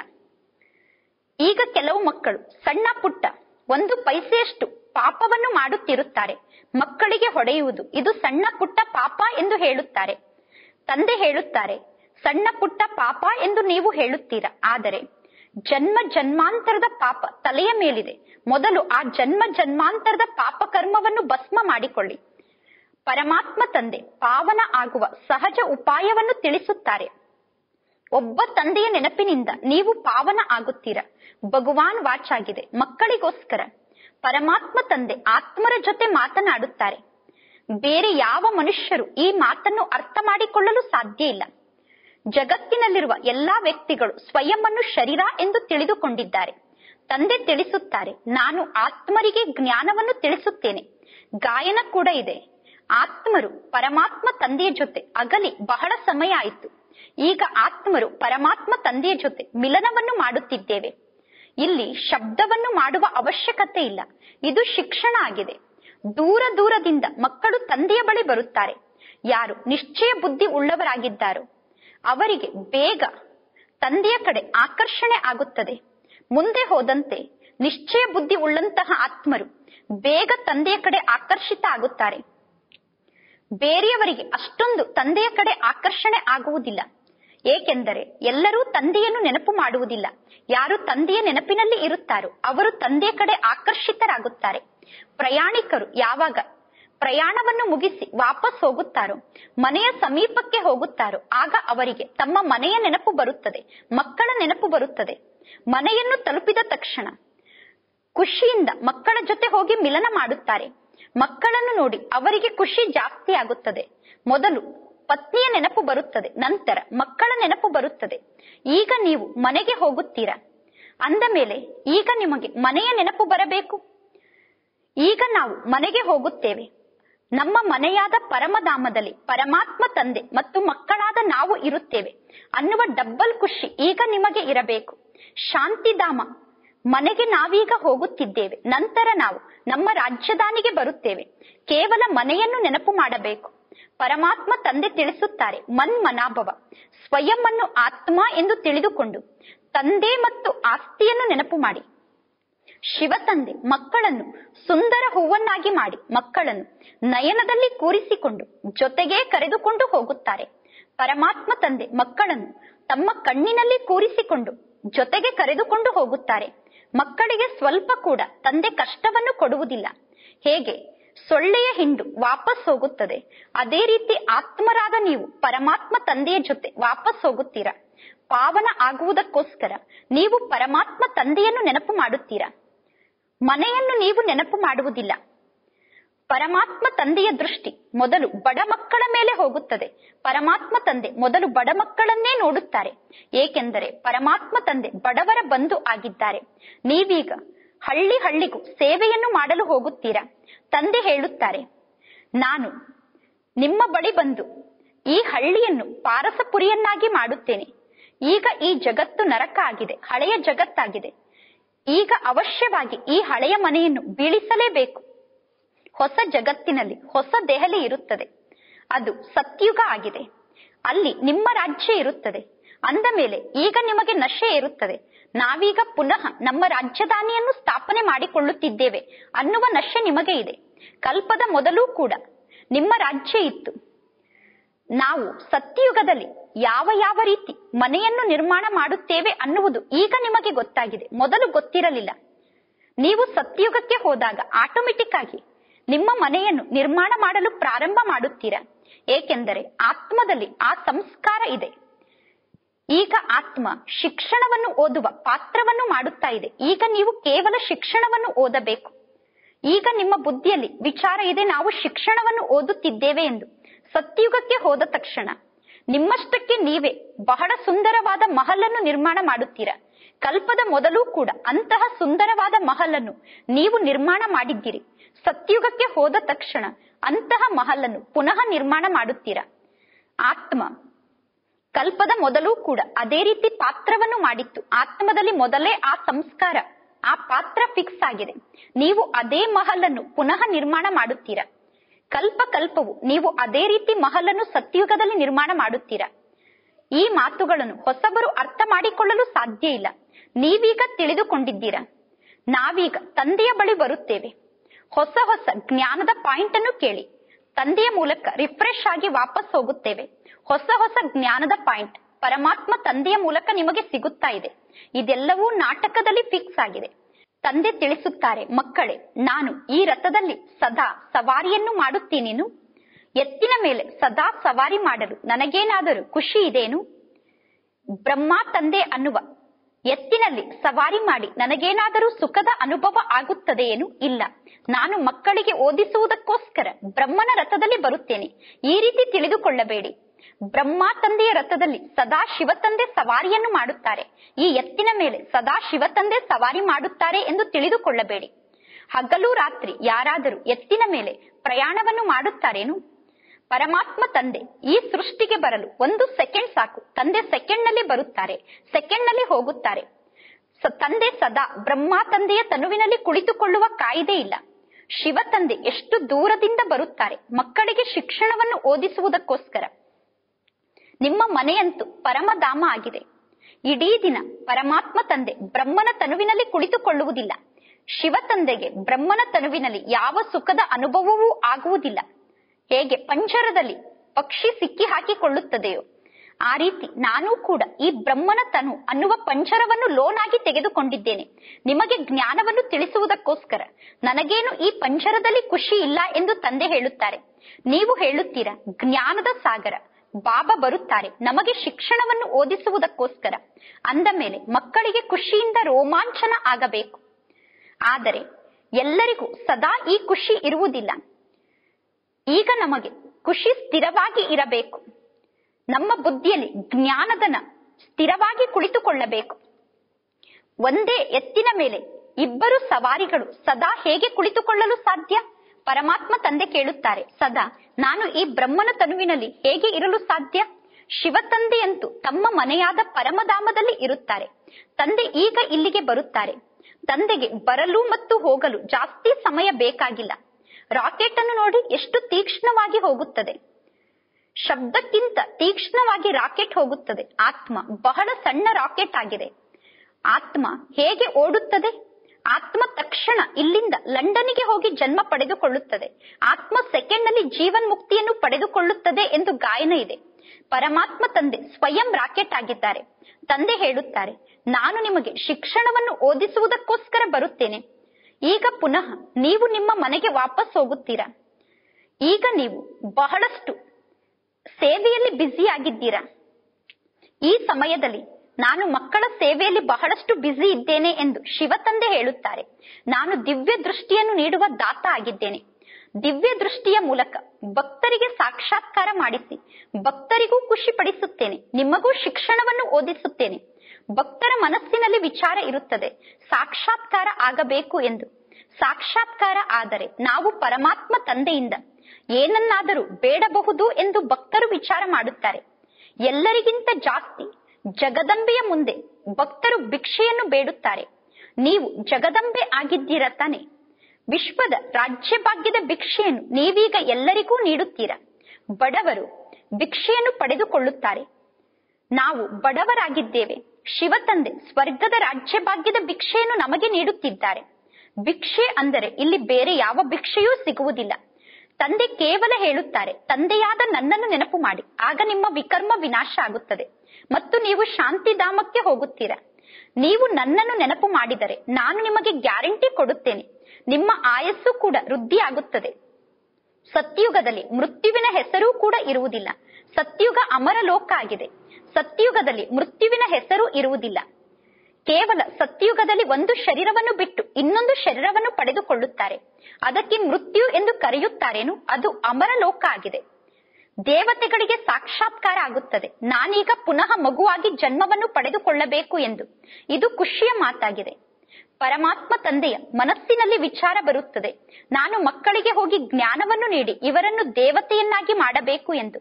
ಈಗ ಕೆಲವು ಮಕ್ಕಳು ಸಣ್ಣ ಪುಟ್ಟ ಒಂದು ಪೈಸೆಯಷ್ಟು ಪಾಪವನ್ನು ಮಾಡುತ್ತಿರುತ್ತಾರೆ ಮಕ್ಕಳಿಗೆ ಹೊಡೆಯುವುದು ಇದು ಸಣ್ಣ ಪುಟ್ಟ ಪಾಪ ಎಂದು ಹೇಳುತ್ತಾರೆ ತಂದೆ ಹೇಳುತ್ತಾರೆ ಸಣ್ಣ ಪುಟ್ಟ ಪಾಪ ಎಂದು ನೀವು ಹೇಳುತ್ತೀರಾ ಆದರೆ ಜನ್ಮ ಜನ್ಮಾಂತರದ ಪಾಪ ತಲೆಯ ಮೇಲಿದೆ ಮೊದಲು ಆ ಜನ್ಮ ಜನ್ಮಾಂತರದ ಪಾಪ ಕರ್ಮವನ್ನು ಭಸ್ಮ ಮಾಡಿಕೊಳ್ಳಿ ಪರಮಾತ್ಮ ತಂದೆ ಪಾವನ ಆಗುವ ಸಹಜ ಉಪಾಯವನ್ನು ತಿಳಿಸುತ್ತಾರೆ ಒಬ್ಬ ತಂದೆಯ ನೆನಪಿನಿಂದ ನೀವು ಪಾವನ ಆಗುತ್ತೀರಾ ಭಗವಾನ್ ವಾಚಾಗಿದೆ ಮಕ್ಕಳಿಗೋಸ್ಕರ ಪರಮಾತ್ಮ ತಂದೆ ಆತ್ಮರ ಜೊತೆ ಮಾತನಾಡುತ್ತಾರೆ ಬೇರೆ ಯಾವ ಮನುಷ್ಯರು ಈ ಮಾತನ್ನು ಅರ್ಥ ಮಾಡಿಕೊಳ್ಳಲು ಸಾಧ್ಯ ಇಲ್ಲ ಜಗತ್ತಿನಲ್ಲಿರುವ ಎಲ್ಲಾ ವ್ಯಕ್ತಿಗಳು ಸ್ವಯಂವನ್ನು ಶರೀರ ಎಂದು ತಿಳಿದುಕೊಂಡಿದ್ದಾರೆ ತಂದೆ ತಿಳಿಸುತ್ತಾರೆ ನಾನು ಆತ್ಮರಿಗೆ ಜ್ಞಾನವನ್ನು ತಿಳಿಸುತ್ತೇನೆ ಗಾಯನ ಕೂಡ ಇದೆ ಆತ್ಮರು ಪರಮಾತ್ಮ ತಂದೆಯ ಜೊತೆ ಅಗಲಿ ಬಹಳ ಸಮಯ ಆಯಿತು ಈಗ ಆತ್ಮರು ಪರಮಾತ್ಮ ತಂದೆಯ ಜೊತೆ ಮಿಲನವನ್ನು ಮಾಡುತ್ತಿದ್ದೇವೆ ಇಲ್ಲಿ ಶಬ್ದವನ್ನು ಮಾಡುವ ಅವಶ್ಯಕತೆ ಇಲ್ಲ ಇದು ಶಿಕ್ಷಣ ಆಗಿದೆ ದೂರ ದೂರದಿಂದ ಮಕ್ಕಳು ತಂದೆಯ ಬಳಿ ಬರುತ್ತಾರೆ ಯಾರು ನಿಶ್ಚಯ ಬುದ್ಧಿ ಉಳ್ಳವರಾಗಿದ್ದಾರೋ ಅವರಿಗೆ ಬೇಗ ತಂದೆಯ ಕಡೆ ಆಕರ್ಷಣೆ ಆಗುತ್ತದೆ ಮುಂದೆ ಹೋದಂತೆ ನಿಶ್ಚಯ ಬುದ್ಧಿ ಉಳ್ಳಂತಹ ಆತ್ಮರು ಬೇಗ ತಂದೆಯ ಕಡೆ ಆಕರ್ಷಿತ ಆಗುತ್ತಾರೆ ಬೇರೆಯವರಿಗೆ ಅಷ್ಟೊಂದು ತಂದೆಯ ಕಡೆ ಆಕರ್ಷಣೆ ಆಗುವುದಿಲ್ಲ ಏಕೆಂದರೆ ಎಲ್ಲರೂ ತಂದೆಯನ್ನು ನೆನಪು ಮಾಡುವುದಿಲ್ಲ ಯಾರು ತಂದೆಯ ನೆನಪಿನಲ್ಲಿ ಇರುತ್ತಾರೋ ಅವರು ತಂದೆಯ ಕಡೆ ಆಕರ್ಷಿತರಾಗುತ್ತಾರೆ ಪ್ರಯಾಣಿಕರು ಯಾವಾಗ ಪ್ರಯಾಣವನ್ನು ಮುಗಿಸಿ ವಾಪಸ್ ಹೋಗುತ್ತಾರೋ ಮನೆಯ ಸಮೀಪಕ್ಕೆ ಹೋಗುತ್ತಾರೋ ಆಗ ಅವರಿಗೆ ತಮ್ಮ ಮನೆಯ ನೆನಪು ಬರುತ್ತದೆ ಮಕ್ಕಳ ನೆನಪು ಬರುತ್ತದೆ ಮನೆಯನ್ನು ತಲುಪಿದ ತಕ್ಷಣ ಖುಷಿಯಿಂದ ಮಕ್ಕಳ ಜೊತೆ ಹೋಗಿ ಮಿಲನ ಮಾಡುತ್ತಾರೆ ಮಕ್ಕಳನ್ನು ನೋಡಿ ಅವರಿಗೆ ಖುಷಿ ಜಾಸ್ತಿ ಆಗುತ್ತದೆ ಮೊದಲು ಪತ್ನಿಯ ನೆನಪು ಬರುತ್ತದೆ ನಂತರ ಮಕ್ಕಳ ನೆನಪು ಬರುತ್ತದೆ ಈಗ ನೀವು ಮನೆಗೆ ಹೋಗುತ್ತೀರಾ ಅಂದ ಮೇಲೆ ಈಗ ನಿಮಗೆ ಮನೆಯ ನೆನಪು ಬರಬೇಕು ಈಗ ನಾವು ಮನೆಗೆ ಹೋಗುತ್ತೇವೆ ನಮ್ಮ ಮನೆಯಾದ ಪರಮಧಾಮದಲ್ಲಿ ಪರಮಾತ್ಮ ತಂದೆ ಮತ್ತು ಮಕ್ಕಳಾದ ನಾವು ಇರುತ್ತೇವೆ ಅನ್ನುವ ಡಬ್ಬಲ್ ಖುಷಿ ಈಗ ನಿಮಗೆ ಇರಬೇಕು ಶಾಂತಿಧಾಮ ಮನೆಗೆ ನಾವೀಗ ಹೋಗುತ್ತಿದ್ದೇವೆ ನಂತರ ನಾವು ನಮ್ಮ ರಾಜ್ಯದಾನಿಗೆ ಬರುತ್ತೇವೆ ಕೇವಲ ಮನೆಯನ್ನು ನೆನಪು ಮಾಡಬೇಕು ಪರಮಾತ್ಮ ತಂದೆ ತಿಳಿಸುತ್ತಾರೆ ಮನ್ ಮನಾಭವ ಸ್ವಯಂ ಅನ್ನು ಆತ್ಮ ಎಂದು ತಿಳಿದುಕೊಂಡು ತಂದೆ ಮತ್ತು ಆಸ್ತಿಯನ್ನು ನೆನಪು ಮಾಡಿ ಶಿವ ತಂದೆ ಮಕ್ಕಳನ್ನು ಸುಂದರ ಹೂವನ್ನಾಗಿ ಮಾಡಿ ಮಕ್ಕಳನ್ನು ನಯನದಲ್ಲಿ ಕೂರಿಸಿಕೊಂಡು ಜೊತೆಗೆ ಕರೆದುಕೊಂಡು ಹೋಗುತ್ತಾರೆ ಪರಮಾತ್ಮ ತಂದೆ ಮಕ್ಕಳನ್ನು ತಮ್ಮ ಕಣ್ಣಿನಲ್ಲಿ ಕೂರಿಸಿಕೊಂಡು ಜೊತೆಗೆ ಕರೆದುಕೊಂಡು ಹೋಗುತ್ತಾರೆ ಮಕ್ಕಳಿಗೆ ಸ್ವಲ್ಪ ಕೂಡ ತಂದೆ ಕಷ್ಟವನ್ನು ಕೊಡುವುದಿಲ್ಲ ಹೇಗೆ ಸೊಳ್ಳೆಯ ಹಿಂಡು ವಾಪಸ್ ಹೋಗುತ್ತದೆ ಅದೇ ರೀತಿ ಆತ್ಮರಾದ ನೀವು ಪರಮಾತ್ಮ ತಂದೆಯ ಜೊತೆ ವಾಪಸ್ ಹೋಗುತ್ತೀರಾ ಪಾವನ ಆಗುವುದಕ್ಕೋಸ್ಕರ ನೀವು ಪರಮಾತ್ಮ ತಂದೆಯನ್ನು ನೆನಪು ಮಾಡುತ್ತೀರಾ ಮನೆಯನ್ನು ನೀವು ನೆನಪು ಮಾಡುವುದಿಲ್ಲ ಪರಮಾತ್ಮ ತಂದೆಯ ದೃಷ್ಟಿ ಮೊದಲು ಬಡ ಮಕ್ಕಳ ಮೇಲೆ ಹೋಗುತ್ತದೆ ಪರಮಾತ್ಮ ತಂದೆ ಮೊದಲು ಬಡ ಮಕ್ಕಳನ್ನೇ ನೋಡುತ್ತಾರೆ ಏಕೆಂದರೆ ಪರಮಾತ್ಮ ತಂದೆ ಬಡವರ ಬಂಧು ಆಗಿದ್ದಾರೆ ನೀವೀಗ ಹಳ್ಳಿ ಹಳ್ಳಿಗೂ ಸೇವೆಯನ್ನು ಮಾಡಲು ಹೋಗುತ್ತೀರಾ ತಂದೆ ಹೇಳುತ್ತಾರೆ ನಾನು ನಿಮ್ಮ ಬಳಿ ಬಂದು ಈ ಹಳ್ಳಿಯನ್ನು ಪಾರಸಪುರಿಯನ್ನಾಗಿ ಮಾಡುತ್ತೇನೆ ಈಗ ಈ ಜಗತ್ತು ನರಕ ಆಗಿದೆ ಹಳೆಯ ಜಗತ್ತಾಗಿದೆ ಈಗ ಅವಶ್ಯವಾಗಿ ಈ ಹಳೆಯ ಮನೆಯನ್ನು ಬೀಳಿಸಲೇಬೇಕು ಹೊಸ ಜಗತ್ತಿನಲ್ಲಿ ಹೊಸ ದೆಹಲಿ ಇರುತ್ತದೆ ಅದು ಸತ್ಯುಗ ಆಗಿದೆ ಅಲ್ಲಿ ನಿಮ್ಮ ರಾಜ್ಯ ಇರುತ್ತದೆ ಅಂದ ಮೇಲೆ ಈಗ ನಿಮಗೆ ನಶೆ ಇರುತ್ತದೆ ನಾವೀಗ ಪುನಃ ನಮ್ಮ ರಾಜಧಾನಿಯನ್ನು ಸ್ಥಾಪನೆ ಮಾಡಿಕೊಳ್ಳುತ್ತಿದ್ದೇವೆ ಅನ್ನುವ ನಶೆ ನಿಮಗೆ ಇದೆ ಕಲ್ಪದ ಮೊದಲೂ ಕೂಡ ನಿಮ್ಮ ರಾಜ್ಯ ಇತ್ತು ನಾವು ಸತ್ಯಯುಗದಲ್ಲಿ ಯಾವ ಯಾವ ರೀತಿ ಮನೆಯನ್ನು ನಿರ್ಮಾಣ ಮಾಡುತ್ತೇವೆ ಅನ್ನುವುದು ಈಗ ನಿಮಗೆ ಗೊತ್ತಾಗಿದೆ ಮೊದಲು ಗೊತ್ತಿರಲಿಲ್ಲ ನೀವು ಸತ್ಯಯುಗಕ್ಕೆ ಹೋದಾಗ ಆಟೋಮೆಟಿಕ್ ಆಗಿ ನಿಮ್ಮ ಮನೆಯನ್ನು ನಿರ್ಮಾಣ ಮಾಡಲು ಪ್ರಾರಂಭ ಮಾಡುತ್ತೀರಾ ಏಕೆಂದರೆ ಆತ್ಮದಲ್ಲಿ ಆ ಸಂಸ್ಕಾರ ಇದೆ ಈಗ ಆತ್ಮ ಶಿಕ್ಷಣವನ್ನು ಓದುವ ಪಾತ್ರವನ್ನು ಮಾಡುತ್ತಾ ಇದೆ ಈಗ ನೀವು ಕೇವಲ ಶಿಕ್ಷಣವನ್ನು ಓದಬೇಕು ಈಗ ನಿಮ್ಮ ಬುದ್ಧಿಯಲ್ಲಿ ವಿಚಾರ ಇದೆ ನಾವು ಶಿಕ್ಷಣವನ್ನು ಓದುತ್ತಿದ್ದೇವೆ ಎಂದು ಸತ್ಯುಗಕ್ಕೆ ಹೋದ ತಕ್ಷಣ ನಿಮ್ಮಷ್ಟಕ್ಕೆ ನೀವೇ ಬಹಳ ಸುಂದರವಾದ ಮಹಲನ್ನು ನಿರ್ಮಾಣ ಮಾಡುತ್ತೀರಾ ಕಲ್ಪದ ಮೊದಲೂ ಕೂಡ ಅಂತಹ ಸುಂದರವಾದ ಮಹಲನ್ನು ನೀವು ನಿರ್ಮಾಣ ಮಾಡಿದ್ದೀರಿ ಸತ್ಯುಗಕ್ಕೆ ಹೋದ ತಕ್ಷಣ ಅಂತಹ ಮಹಲನ್ನು ಪುನಃ ನಿರ್ಮಾಣ ಮಾಡುತ್ತೀರಾ ಆತ್ಮ ಕಲ್ಪದ ಮೊದಲೂ ಕೂಡ ಅದೇ ರೀತಿ ಪಾತ್ರವನ್ನು ಮಾಡಿತ್ತು ಆತ್ಮದಲ್ಲಿ ಮೊದಲೇ ಆ ಸಂಸ್ಕಾರ ಆ ಪಾತ್ರ ಫಿಕ್ಸ್ ಆಗಿದೆ ನೀವು ಅದೇ ಮಹಲನ್ನು ಪುನಃ ನಿರ್ಮಾಣ ಮಾಡುತ್ತೀರಾ ಕಲ್ಪ ಕಲ್ಪವು ನೀವು ಅದೇ ರೀತಿ ಮಹಲನ್ನು ಸತ್ಯುಗದಲ್ಲಿ ನಿರ್ಮಾಣ ಮಾಡುತ್ತೀರಾ ಈ ಮಾತುಗಳನ್ನು ಹೊಸಬರು ಅರ್ಥ ಮಾಡಿಕೊಳ್ಳಲು ಸಾಧ್ಯ ಇಲ್ಲ ನೀವೀಗ ತಿಳಿದುಕೊಂಡಿದ್ದೀರಾ ನಾವೀಗ ತಂದೆಯ ಬಳಿ ಬರುತ್ತೇವೆ ಹೊಸ ಹೊಸ ಜ್ಞಾನದ ಪಾಯಿಂಟ್ ಅನ್ನು ಕೇಳಿ ತಂದೆಯ ಮೂಲಕ ರಿಫ್ರೆಶ್ ಆಗಿ ವಾಪಸ್ ಹೋಗುತ್ತೇವೆ ಹೊಸ ಹೊಸ ಜ್ಞಾನದ ಪಾಯಿಂಟ್ ಪರಮಾತ್ಮ ತಂದೆಯ ಮೂಲಕ ನಿಮಗೆ ಸಿಗುತ್ತಾ ಇದೆ ಇದೆಲ್ಲವೂ ನಾಟಕದಲ್ಲಿ ಫಿಕ್ಸ್ ಆಗಿದೆ ತಂದೆ ತಿಳಿಸುತ್ತಾರೆ ಮಕ್ಕಳೇ ನಾನು ಈ ರಥದಲ್ಲಿ ಸದಾ ಸವಾರಿಯನ್ನು ಮಾಡುತ್ತೀನೇನು ಎತ್ತಿನ ಮೇಲೆ ಸದಾ ಸವಾರಿ ಮಾಡಲು ನನಗೇನಾದರೂ ಖುಷಿ ಇದೇನು ಬ್ರಹ್ಮ ತಂದೆ ಅನ್ನುವ ಎತ್ತಿನಲ್ಲಿ ಸವಾರಿ ಮಾಡಿ ನನಗೇನಾದರೂ ಸುಖದ ಅನುಭವ ಆಗುತ್ತದೆಯೇನು ಇಲ್ಲ ನಾನು ಮಕ್ಕಳಿಗೆ ಓದಿಸುವುದಕ್ಕೋಸ್ಕರ ಬ್ರಹ್ಮನ ರಥದಲ್ಲಿ ಬರುತ್ತೇನೆ ಈ ರೀತಿ ತಿಳಿದುಕೊಳ್ಳಬೇಡಿ ಬ್ರಹ್ಮ ತಂದೆಯ ರಥದಲ್ಲಿ ಸದಾ ಶಿವತಂದೆ ಸವಾರಿಯನ್ನು ಮಾಡುತ್ತಾರೆ ಈ ಎತ್ತಿನ ಮೇಲೆ ಸದಾ ಶಿವತಂದೆ ಸವಾರಿ ಮಾಡುತ್ತಾರೆ ಎಂದು ತಿಳಿದುಕೊಳ್ಳಬೇಡಿ ಹಗಲು ರಾತ್ರಿ ಯಾರಾದರೂ ಎತ್ತಿನ ಮೇಲೆ ಪ್ರಯಾಣವನ್ನು ಮಾಡುತ್ತಾರೇನು ಪರಮಾತ್ಮ ತಂದೆ ಈ ಸೃಷ್ಟಿಗೆ ಬರಲು ಒಂದು ಸೆಕೆಂಡ್ ಸಾಕು ತಂದೆ ಸೆಕೆಂಡ್ ನಲ್ಲಿ ಬರುತ್ತಾರೆ ಸೆಕೆಂಡ್ ನಲ್ಲಿ ಹೋಗುತ್ತಾರೆ ಸ- ತಂದೆ ಸದಾ ಬ್ರಹ್ಮ ತಂದೆಯ ತನುವಿನಲ್ಲಿ ಕುಳಿತುಕೊಳ್ಳುವ ಕಾಯಿದೆ ಇಲ್ಲ ಶಿವ ತಂದೆ ಎಷ್ಟು ದೂರದಿಂದ ಬರುತ್ತಾರೆ ಮಕ್ಕಳಿಗೆ ಶಿಕ್ಷಣವನ್ನು ಓದಿಸುವುದಕ್ಕೋಸ್ಕರ ನಿಮ್ಮ ಮನೆಯಂತೂ ಪರಮಧಾಮ ಆಗಿದೆ ಇಡೀ ದಿನ ಪರಮಾತ್ಮ ತಂದೆ ಬ್ರಹ್ಮನ ತನುವಿನಲ್ಲಿ ಕುಳಿತುಕೊಳ್ಳುವುದಿಲ್ಲ ಶಿವ ತಂದೆಗೆ ಬ್ರಹ್ಮನ ತನುವಿನಲ್ಲಿ ಯಾವ ಸುಖದ ಅನುಭವವೂ ಆಗುವುದಿಲ್ಲ ಹೇಗೆ ಪಂಜರದಲ್ಲಿ ಪಕ್ಷಿ ಸಿಕ್ಕಿ ಹಾಕಿಕೊಳ್ಳುತ್ತದೆಯೋ ಆ ರೀತಿ ನಾನು ಕೂಡ ಈ ಬ್ರಹ್ಮನ ತನು ಅನ್ನುವ ಪಂಜರವನ್ನು ಲೋನ್ ಆಗಿ ತೆಗೆದುಕೊಂಡಿದ್ದೇನೆ ನಿಮಗೆ ಜ್ಞಾನವನ್ನು ತಿಳಿಸುವುದಕ್ಕೋಸ್ಕರ ನನಗೇನು ಈ ಪಂಜರದಲ್ಲಿ ಖುಷಿ ಇಲ್ಲ ಎಂದು ತಂದೆ ಹೇಳುತ್ತಾರೆ ನೀವು ಹೇಳುತ್ತೀರಾ ಜ್ಞಾನದ ಸಾಗರ ಬಾಬಾ ಬರುತ್ತಾರೆ ನಮಗೆ ಶಿಕ್ಷಣವನ್ನು ಓದಿಸುವುದಕ್ಕೋಸ್ಕರ ಅಂದ ಮೇಲೆ ಮಕ್ಕಳಿಗೆ ಖುಷಿಯಿಂದ ರೋಮಾಂಚನ ಆಗಬೇಕು ಆದರೆ ಎಲ್ಲರಿಗೂ ಸದಾ ಈ ಖುಷಿ ಇರುವುದಿಲ್ಲ ಈಗ ನಮಗೆ ಖುಷಿ ಸ್ಥಿರವಾಗಿ ಇರಬೇಕು ನಮ್ಮ ಬುದ್ಧಿಯಲ್ಲಿ ಜ್ಞಾನದನ ಸ್ಥಿರವಾಗಿ ಕುಳಿತುಕೊಳ್ಳಬೇಕು ಒಂದೇ ಎತ್ತಿನ ಮೇಲೆ ಇಬ್ಬರು ಸವಾರಿಗಳು ಸದಾ ಹೇಗೆ ಕುಳಿತುಕೊಳ್ಳಲು ಸಾಧ್ಯ ಪರಮಾತ್ಮ ತಂದೆ ಕೇಳುತ್ತಾರೆ ಸದಾ ನಾನು ಈ ಬ್ರಹ್ಮನ ತನುವಿನಲ್ಲಿ ಹೇಗೆ ಇರಲು ಸಾಧ್ಯ ಶಿವ ತಂದೆಯಂತೂ ತಮ್ಮ ಮನೆಯಾದ ಪರಮಧಾಮದಲ್ಲಿ ಇರುತ್ತಾರೆ ತಂದೆ ಈಗ ಇಲ್ಲಿಗೆ ಬರುತ್ತಾರೆ ತಂದೆಗೆ ಬರಲು ಮತ್ತು ಹೋಗಲು ಜಾಸ್ತಿ ಸಮಯ ಬೇಕಾಗಿಲ್ಲ ರಾಕೆಟ್ ಅನ್ನು ನೋಡಿ ಎಷ್ಟು ತೀಕ್ಷ್ಣವಾಗಿ ಹೋಗುತ್ತದೆ ಶಬ್ದಕ್ಕಿಂತ ತೀಕ್ಷ್ಣವಾಗಿ ರಾಕೆಟ್ ಹೋಗುತ್ತದೆ ಆತ್ಮ ಬಹಳ ಸಣ್ಣ ರಾಕೆಟ್ ಆಗಿದೆ ಆತ್ಮ ಹೇಗೆ ಓಡುತ್ತದೆ ಆತ್ಮ ತಕ್ಷಣ ಇಲ್ಲಿಂದ ಲಂಡನ್ಗೆ ಹೋಗಿ ಜನ್ಮ ಪಡೆದುಕೊಳ್ಳುತ್ತದೆ ಆತ್ಮ ಸೆಕೆಂಡ್ ನಲ್ಲಿ ಜೀವನ್ ಮುಕ್ತಿಯನ್ನು ಪಡೆದುಕೊಳ್ಳುತ್ತದೆ ಎಂದು ಗಾಯನ ಇದೆ ಪರಮಾತ್ಮ ತಂದೆ ಸ್ವಯಂ ರಾಕೆಟ್ ಆಗಿದ್ದಾರೆ ತಂದೆ ಹೇಳುತ್ತಾರೆ ನಾನು ನಿಮಗೆ ಶಿಕ್ಷಣವನ್ನು ಓದಿಸುವುದಕ್ಕೋಸ್ಕರ ಬರುತ್ತೇನೆ ಈಗ ಪುನಃ ನೀವು ನಿಮ್ಮ ಮನೆಗೆ ವಾಪಸ್ ಹೋಗುತ್ತೀರಾ ಈಗ ನೀವು ಬಹಳಷ್ಟು ಸೇವೆಯಲ್ಲಿ ಬ್ಯುಸಿ ಆಗಿದ್ದೀರಾ ಈ ಸಮಯದಲ್ಲಿ ನಾನು ಮಕ್ಕಳ ಸೇವೆಯಲ್ಲಿ ಬಹಳಷ್ಟು ಬ್ಯುಸಿ ಇದ್ದೇನೆ ಎಂದು ಶಿವ ತಂದೆ ಹೇಳುತ್ತಾರೆ ನಾನು ದಿವ್ಯ ದೃಷ್ಟಿಯನ್ನು ನೀಡುವ ದಾತ ಆಗಿದ್ದೇನೆ ದಿವ್ಯ ದೃಷ್ಟಿಯ ಮೂಲಕ ಭಕ್ತರಿಗೆ ಸಾಕ್ಷಾತ್ಕಾರ ಮಾಡಿಸಿ ಭಕ್ತರಿಗೂ ಖುಷಿ ಪಡಿಸುತ್ತೇನೆ ನಿಮಗೂ ಶಿಕ್ಷಣವನ್ನು ಓದಿಸುತ್ತೇನೆ ಭಕ್ತರ ಮನಸ್ಸಿನಲ್ಲಿ ವಿಚಾರ ಇರುತ್ತದೆ ಸಾಕ್ಷಾತ್ಕಾರ ಆಗಬೇಕು ಎಂದು ಸಾಕ್ಷಾತ್ಕಾರ ಆದರೆ ನಾವು ಪರಮಾತ್ಮ ತಂದೆಯಿಂದ ಏನನ್ನಾದರೂ ಬೇಡಬಹುದು ಎಂದು ಭಕ್ತರು ವಿಚಾರ ಮಾಡುತ್ತಾರೆ ಎಲ್ಲರಿಗಿಂತ ಜಾಸ್ತಿ ಜಗದಂಬೆಯ ಮುಂದೆ ಭಕ್ತರು ಭಿಕ್ಷೆಯನ್ನು ಬೇಡುತ್ತಾರೆ ನೀವು ಜಗದಂಬೆ ಆಗಿದ್ದೀರ ತಾನೆ ವಿಶ್ವದ ರಾಜ್ಯ ಭಾಗ್ಯದ ಭಿಕ್ಷೆಯನ್ನು ನೀವೀಗ ಎಲ್ಲರಿಗೂ ನೀಡುತ್ತೀರಾ ಬಡವರು ಭಿಕ್ಷೆಯನ್ನು ಪಡೆದುಕೊಳ್ಳುತ್ತಾರೆ ನಾವು ಬಡವರಾಗಿದ್ದೇವೆ ಶಿವ ತಂದೆ ಸ್ವರ್ಗದ ರಾಜ್ಯ ಭಾಗ್ಯದ ಭಿಕ್ಷೆಯನ್ನು ನಮಗೆ ನೀಡುತ್ತಿದ್ದಾರೆ ಭಿಕ್ಷೆ ಅಂದರೆ ಇಲ್ಲಿ ಬೇರೆ ಯಾವ ಭಿಕ್ಷೆಯೂ ಸಿಗುವುದಿಲ್ಲ ತಂದೆ ಕೇವಲ ಹೇಳುತ್ತಾರೆ ತಂದೆಯಾದ ನನ್ನನ್ನು ನೆನಪು ಮಾಡಿ ಆಗ ನಿಮ್ಮ ವಿಕರ್ಮ ವಿನಾಶ ಆಗುತ್ತದೆ ಮತ್ತು ನೀವು ಶಾಂತಿಧಾಮಕ್ಕೆ ಹೋಗುತ್ತೀರಾ ನೀವು ನನ್ನನ್ನು ನೆನಪು ಮಾಡಿದರೆ ನಾನು ನಿಮಗೆ ಗ್ಯಾರಂಟಿ ಕೊಡುತ್ತೇನೆ ನಿಮ್ಮ ಆಯಸ್ಸು ಕೂಡ ವೃದ್ಧಿಯಾಗುತ್ತದೆ ಸತ್ಯುಗದಲ್ಲಿ ಮೃತ್ಯುವಿನ ಹೆಸರೂ ಕೂಡ ಇರುವುದಿಲ್ಲ ಸತ್ಯುಗ ಅಮರ ಲೋಕ ಆಗಿದೆ ಸತ್ಯುಗದಲ್ಲಿ ಮೃತ್ಯುವಿನ ಹೆಸರು ಇರುವುದಿಲ್ಲ ಕೇವಲ ಸತ್ಯುಗದಲ್ಲಿ ಒಂದು ಶರೀರವನ್ನು ಬಿಟ್ಟು ಇನ್ನೊಂದು ಶರೀರವನ್ನು ಪಡೆದುಕೊಳ್ಳುತ್ತಾರೆ ಅದಕ್ಕೆ ಮೃತ್ಯು ಎಂದು ಕರೆಯುತ್ತಾರೇನು ಅದು ಅಮರ ಲೋಕ ಆಗಿದೆ ದೇವತೆಗಳಿಗೆ ಸಾಕ್ಷಾತ್ಕಾರ ಆಗುತ್ತದೆ ನಾನೀಗ ಪುನಃ ಮಗುವಾಗಿ ಜನ್ಮವನ್ನು ಪಡೆದುಕೊಳ್ಳಬೇಕು ಎಂದು ಇದು ಖುಷಿಯ ಮಾತಾಗಿದೆ ಪರಮಾತ್ಮ ತಂದೆಯ ಮನಸ್ಸಿನಲ್ಲಿ ವಿಚಾರ ಬರುತ್ತದೆ ನಾನು ಮಕ್ಕಳಿಗೆ ಹೋಗಿ ಜ್ಞಾನವನ್ನು ನೀಡಿ ಇವರನ್ನು ದೇವತೆಯನ್ನಾಗಿ ಮಾಡಬೇಕು ಎಂದು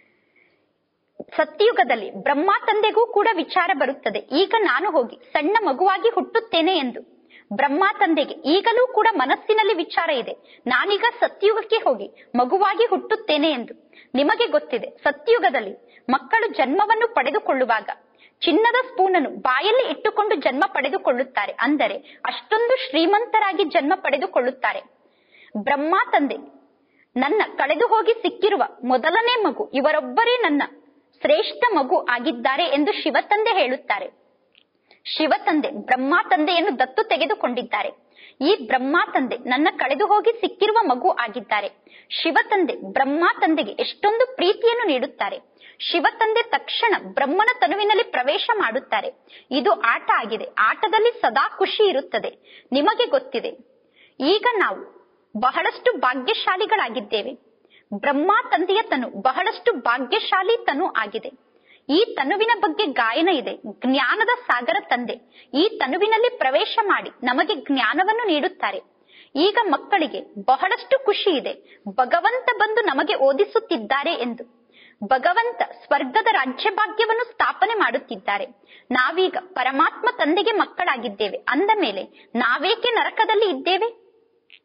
ಸತ್ಯಯುಗದಲ್ಲಿ ಬ್ರಹ್ಮ ತಂದೆಗೂ ಕೂಡ ವಿಚಾರ ಬರುತ್ತದೆ ಈಗ ನಾನು ಹೋಗಿ ಸಣ್ಣ ಮಗುವಾಗಿ ಹುಟ್ಟುತ್ತೇನೆ ಎಂದು ಬ್ರಹ್ಮ ತಂದೆಗೆ ಈಗಲೂ ಕೂಡ ಮನಸ್ಸಿನಲ್ಲಿ ವಿಚಾರ ಇದೆ ನಾನೀಗ ಸತ್ಯುಗಕ್ಕೆ ಹೋಗಿ ಮಗುವಾಗಿ ಹುಟ್ಟುತ್ತೇನೆ ಎಂದು ನಿಮಗೆ ಗೊತ್ತಿದೆ ಸತ್ಯುಗದಲ್ಲಿ ಮಕ್ಕಳು ಜನ್ಮವನ್ನು ಪಡೆದುಕೊಳ್ಳುವಾಗ ಚಿನ್ನದ ಸ್ಪೂನನ್ನು ಬಾಯಲ್ಲಿ ಇಟ್ಟುಕೊಂಡು ಜನ್ಮ ಪಡೆದುಕೊಳ್ಳುತ್ತಾರೆ ಅಂದರೆ ಅಷ್ಟೊಂದು ಶ್ರೀಮಂತರಾಗಿ ಜನ್ಮ ಪಡೆದುಕೊಳ್ಳುತ್ತಾರೆ ಬ್ರಹ್ಮ ತಂದೆ ನನ್ನ ಕಳೆದು ಹೋಗಿ ಸಿಕ್ಕಿರುವ ಮೊದಲನೇ ಮಗು ಇವರೊಬ್ಬರೇ ನನ್ನ ಶ್ರೇಷ್ಠ ಮಗು ಆಗಿದ್ದಾರೆ ಎಂದು ಶಿವ ತಂದೆ ಹೇಳುತ್ತಾರೆ ಶಿವ ತಂದೆ ಬ್ರಹ್ಮ ತಂದೆಯನ್ನು ದತ್ತು ತೆಗೆದುಕೊಂಡಿದ್ದಾರೆ ಈ ಬ್ರಹ್ಮ ತಂದೆ ನನ್ನ ಕಳೆದು ಹೋಗಿ ಸಿಕ್ಕಿರುವ ಮಗು ಆಗಿದ್ದಾರೆ ಶಿವ ತಂದೆ ಬ್ರಹ್ಮ ತಂದೆಗೆ ಎಷ್ಟೊಂದು ಪ್ರೀತಿಯನ್ನು ನೀಡುತ್ತಾರೆ ಶಿವ ತಂದೆ ತಕ್ಷಣ ಬ್ರಹ್ಮನ ತನುವಿನಲ್ಲಿ ಪ್ರವೇಶ ಮಾಡುತ್ತಾರೆ ಇದು ಆಟ ಆಗಿದೆ ಆಟದಲ್ಲಿ ಸದಾ ಖುಷಿ ಇರುತ್ತದೆ ನಿಮಗೆ ಗೊತ್ತಿದೆ ಈಗ ನಾವು ಬಹಳಷ್ಟು ಭಾಗ್ಯಶಾಲಿಗಳಾಗಿದ್ದೇವೆ ಬ್ರಹ್ಮ ತಂದೆಯ ತನು ಬಹಳಷ್ಟು ಭಾಗ್ಯಶಾಲಿ ತನು ಆಗಿದೆ ಈ ತನುವಿನ ಬಗ್ಗೆ ಗಾಯನ ಇದೆ ಜ್ಞಾನದ ಸಾಗರ ತಂದೆ ಈ ತನುವಿನಲ್ಲಿ ಪ್ರವೇಶ ಮಾಡಿ ನಮಗೆ ಜ್ಞಾನವನ್ನು ನೀಡುತ್ತಾರೆ ಈಗ ಮಕ್ಕಳಿಗೆ ಬಹಳಷ್ಟು ಖುಷಿ ಇದೆ ಭಗವಂತ ಬಂದು ನಮಗೆ ಓದಿಸುತ್ತಿದ್ದಾರೆ ಎಂದು ಭಗವಂತ ಸ್ವರ್ಗದ ರಾಜ್ಯ ಭಾಗ್ಯವನ್ನು ಸ್ಥಾಪನೆ ಮಾಡುತ್ತಿದ್ದಾರೆ ನಾವೀಗ ಪರಮಾತ್ಮ ತಂದೆಗೆ ಮಕ್ಕಳಾಗಿದ್ದೇವೆ ಅಂದ ಮೇಲೆ ನಾವೇಕೆ ನರಕದಲ್ಲಿ ಇದ್ದೇವೆ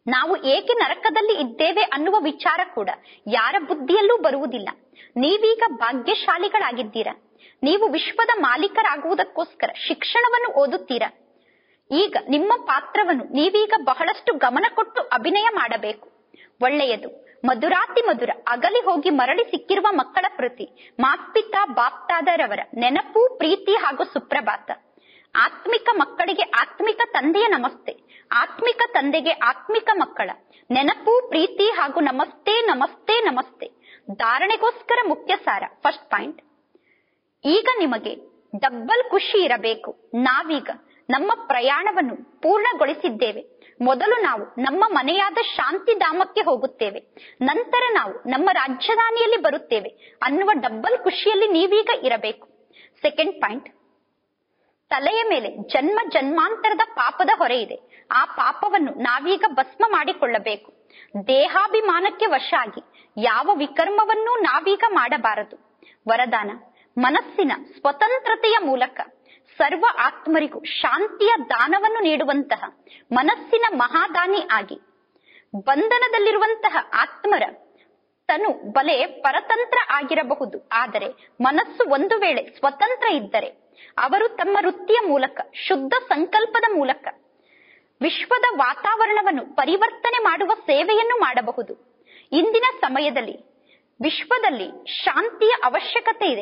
ನಾವು ಏಕೆ ನರಕದಲ್ಲಿ ಇದ್ದೇವೆ ಅನ್ನುವ ವಿಚಾರ ಕೂಡ ಯಾರ ಬುದ್ಧಿಯಲ್ಲೂ ಬರುವುದಿಲ್ಲ ನೀವೀಗ ಭಾಗ್ಯಶಾಲಿಗಳಾಗಿದ್ದೀರಾ ನೀವು ವಿಶ್ವದ ಮಾಲೀಕರಾಗುವುದಕ್ಕೋಸ್ಕರ ಶಿಕ್ಷಣವನ್ನು ಓದುತ್ತೀರಾ ಈಗ ನಿಮ್ಮ ಪಾತ್ರವನ್ನು ನೀವೀಗ ಬಹಳಷ್ಟು ಗಮನ ಕೊಟ್ಟು ಅಭಿನಯ ಮಾಡಬೇಕು ಒಳ್ಳೆಯದು ಮಧುರಾತಿ ಮಧುರ ಅಗಲಿ ಹೋಗಿ ಮರಳಿ ಸಿಕ್ಕಿರುವ ಮಕ್ಕಳ ಪ್ರತಿ ಮಾತ್ಪಿತಾ ಬಾಪ್ತಾದರವರ ನೆನಪು ಪ್ರೀತಿ ಹಾಗೂ ಸುಪ್ರಭಾತ ಆತ್ಮಿಕ ಮಕ್ಕಳಿಗೆ ಆತ್ಮಿಕ ತಂದೆಯ ನಮಸ್ತೆ ಆತ್ಮಿಕ ತಂದೆಗೆ ಆತ್ಮಿಕ ಮಕ್ಕಳ ನೆನಪು ಪ್ರೀತಿ ಹಾಗೂ ನಮಸ್ತೆ ನಮಸ್ತೆ ನಮಸ್ತೆ ಧಾರಣೆಗೋಸ್ಕರ ಮುಖ್ಯ ಸಾರ ಫಸ್ಟ್ ಪಾಯಿಂಟ್ ಈಗ ನಿಮಗೆ ಡಬ್ಬಲ್ ಖುಷಿ ಇರಬೇಕು ನಾವೀಗ ನಮ್ಮ ಪ್ರಯಾಣವನ್ನು ಪೂರ್ಣಗೊಳಿಸಿದ್ದೇವೆ ಮೊದಲು ನಾವು ನಮ್ಮ ಮನೆಯಾದ ಶಾಂತಿಧಾಮಕ್ಕೆ ಹೋಗುತ್ತೇವೆ ನಂತರ ನಾವು ನಮ್ಮ ರಾಜಧಾನಿಯಲ್ಲಿ ಬರುತ್ತೇವೆ ಅನ್ನುವ ಡಬ್ಬಲ್ ಖುಷಿಯಲ್ಲಿ ನೀವೀಗ ಇರಬೇಕು ಸೆಕೆಂಡ್ ಪಾಯಿಂಟ್ ತಲೆಯ ಮೇಲೆ ಜನ್ಮ ಜನ್ಮಾಂತರದ ಪಾಪದ ಹೊರೆ ಇದೆ ಆ ಪಾಪವನ್ನು ನಾವೀಗ ಭಸ್ಮ ಮಾಡಿಕೊಳ್ಳಬೇಕು ದೇಹಾಭಿಮಾನಕ್ಕೆ ವಶ ಆಗಿ ಯಾವ ವಿಕರ್ಮವನ್ನೂ ನಾವೀಗ ಮಾಡಬಾರದು ವರದಾನ ಮನಸ್ಸಿನ ಸ್ವತಂತ್ರತೆಯ ಮೂಲಕ ಸರ್ವ ಆತ್ಮರಿಗೂ ಶಾಂತಿಯ ದಾನವನ್ನು ನೀಡುವಂತಹ ಮನಸ್ಸಿನ ಮಹಾದಾನಿ ಆಗಿ ಬಂಧನದಲ್ಲಿರುವಂತಹ ಆತ್ಮರ ತನು ಬಲೆ ಪರತಂತ್ರ ಆಗಿರಬಹುದು ಆದರೆ ಮನಸ್ಸು ಒಂದು ವೇಳೆ ಸ್ವತಂತ್ರ ಇದ್ದರೆ ಅವರು ತಮ್ಮ ವೃತ್ತಿಯ ಮೂಲಕ ಶುದ್ಧ ಸಂಕಲ್ಪದ ಮೂಲಕ ವಿಶ್ವದ ವಾತಾವರಣವನ್ನು ಪರಿವರ್ತನೆ ಮಾಡುವ ಸೇವೆಯನ್ನು ಮಾಡಬಹುದು ಇಂದಿನ ಸಮಯದಲ್ಲಿ ವಿಶ್ವದಲ್ಲಿ ಶಾಂತಿಯ ಅವಶ್ಯಕತೆ ಇದೆ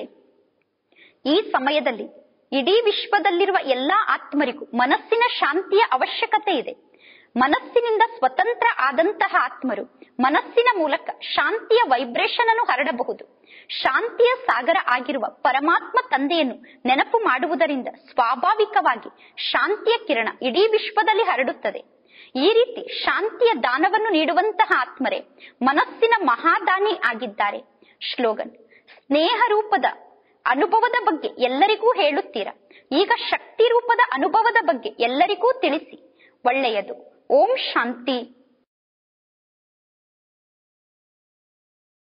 ಈ ಸಮಯದಲ್ಲಿ ಇಡೀ ವಿಶ್ವದಲ್ಲಿರುವ ಎಲ್ಲಾ ಆತ್ಮರಿಗೂ ಮನಸ್ಸಿನ ಶಾಂತಿಯ ಅವಶ್ಯಕತೆ ಇದೆ ಮನಸ್ಸಿನಿಂದ ಸ್ವತಂತ್ರ ಆದಂತಹ ಆತ್ಮರು ಮನಸ್ಸಿನ ಮೂಲಕ ಶಾಂತಿಯ ವೈಬ್ರೇಷನ್ ಅನ್ನು ಹರಡಬಹುದು ಶಾಂತಿಯ ಸಾಗರ ಆಗಿರುವ ಪರಮಾತ್ಮ ತಂದೆಯನ್ನು ನೆನಪು ಮಾಡುವುದರಿಂದ ಸ್ವಾಭಾವಿಕವಾಗಿ ಶಾಂತಿಯ ಕಿರಣ ಇಡೀ ವಿಶ್ವದಲ್ಲಿ ಹರಡುತ್ತದೆ ಈ ರೀತಿ ಶಾಂತಿಯ ದಾನವನ್ನು ನೀಡುವಂತಹ ಆತ್ಮರೇ ಮನಸ್ಸಿನ ಮಹಾದಾನಿ ಆಗಿದ್ದಾರೆ ಶ್ಲೋಗನ್ ಸ್ನೇಹ ರೂಪದ ಅನುಭವದ ಬಗ್ಗೆ ಎಲ್ಲರಿಗೂ ಹೇಳುತ್ತೀರಾ ಈಗ ಶಕ್ತಿ ರೂಪದ ಅನುಭವದ ಬಗ್ಗೆ ಎಲ್ಲರಿಗೂ ತಿಳಿಸಿ ಒಳ್ಳೆಯದು ಓಂ ಶಾಂತಿ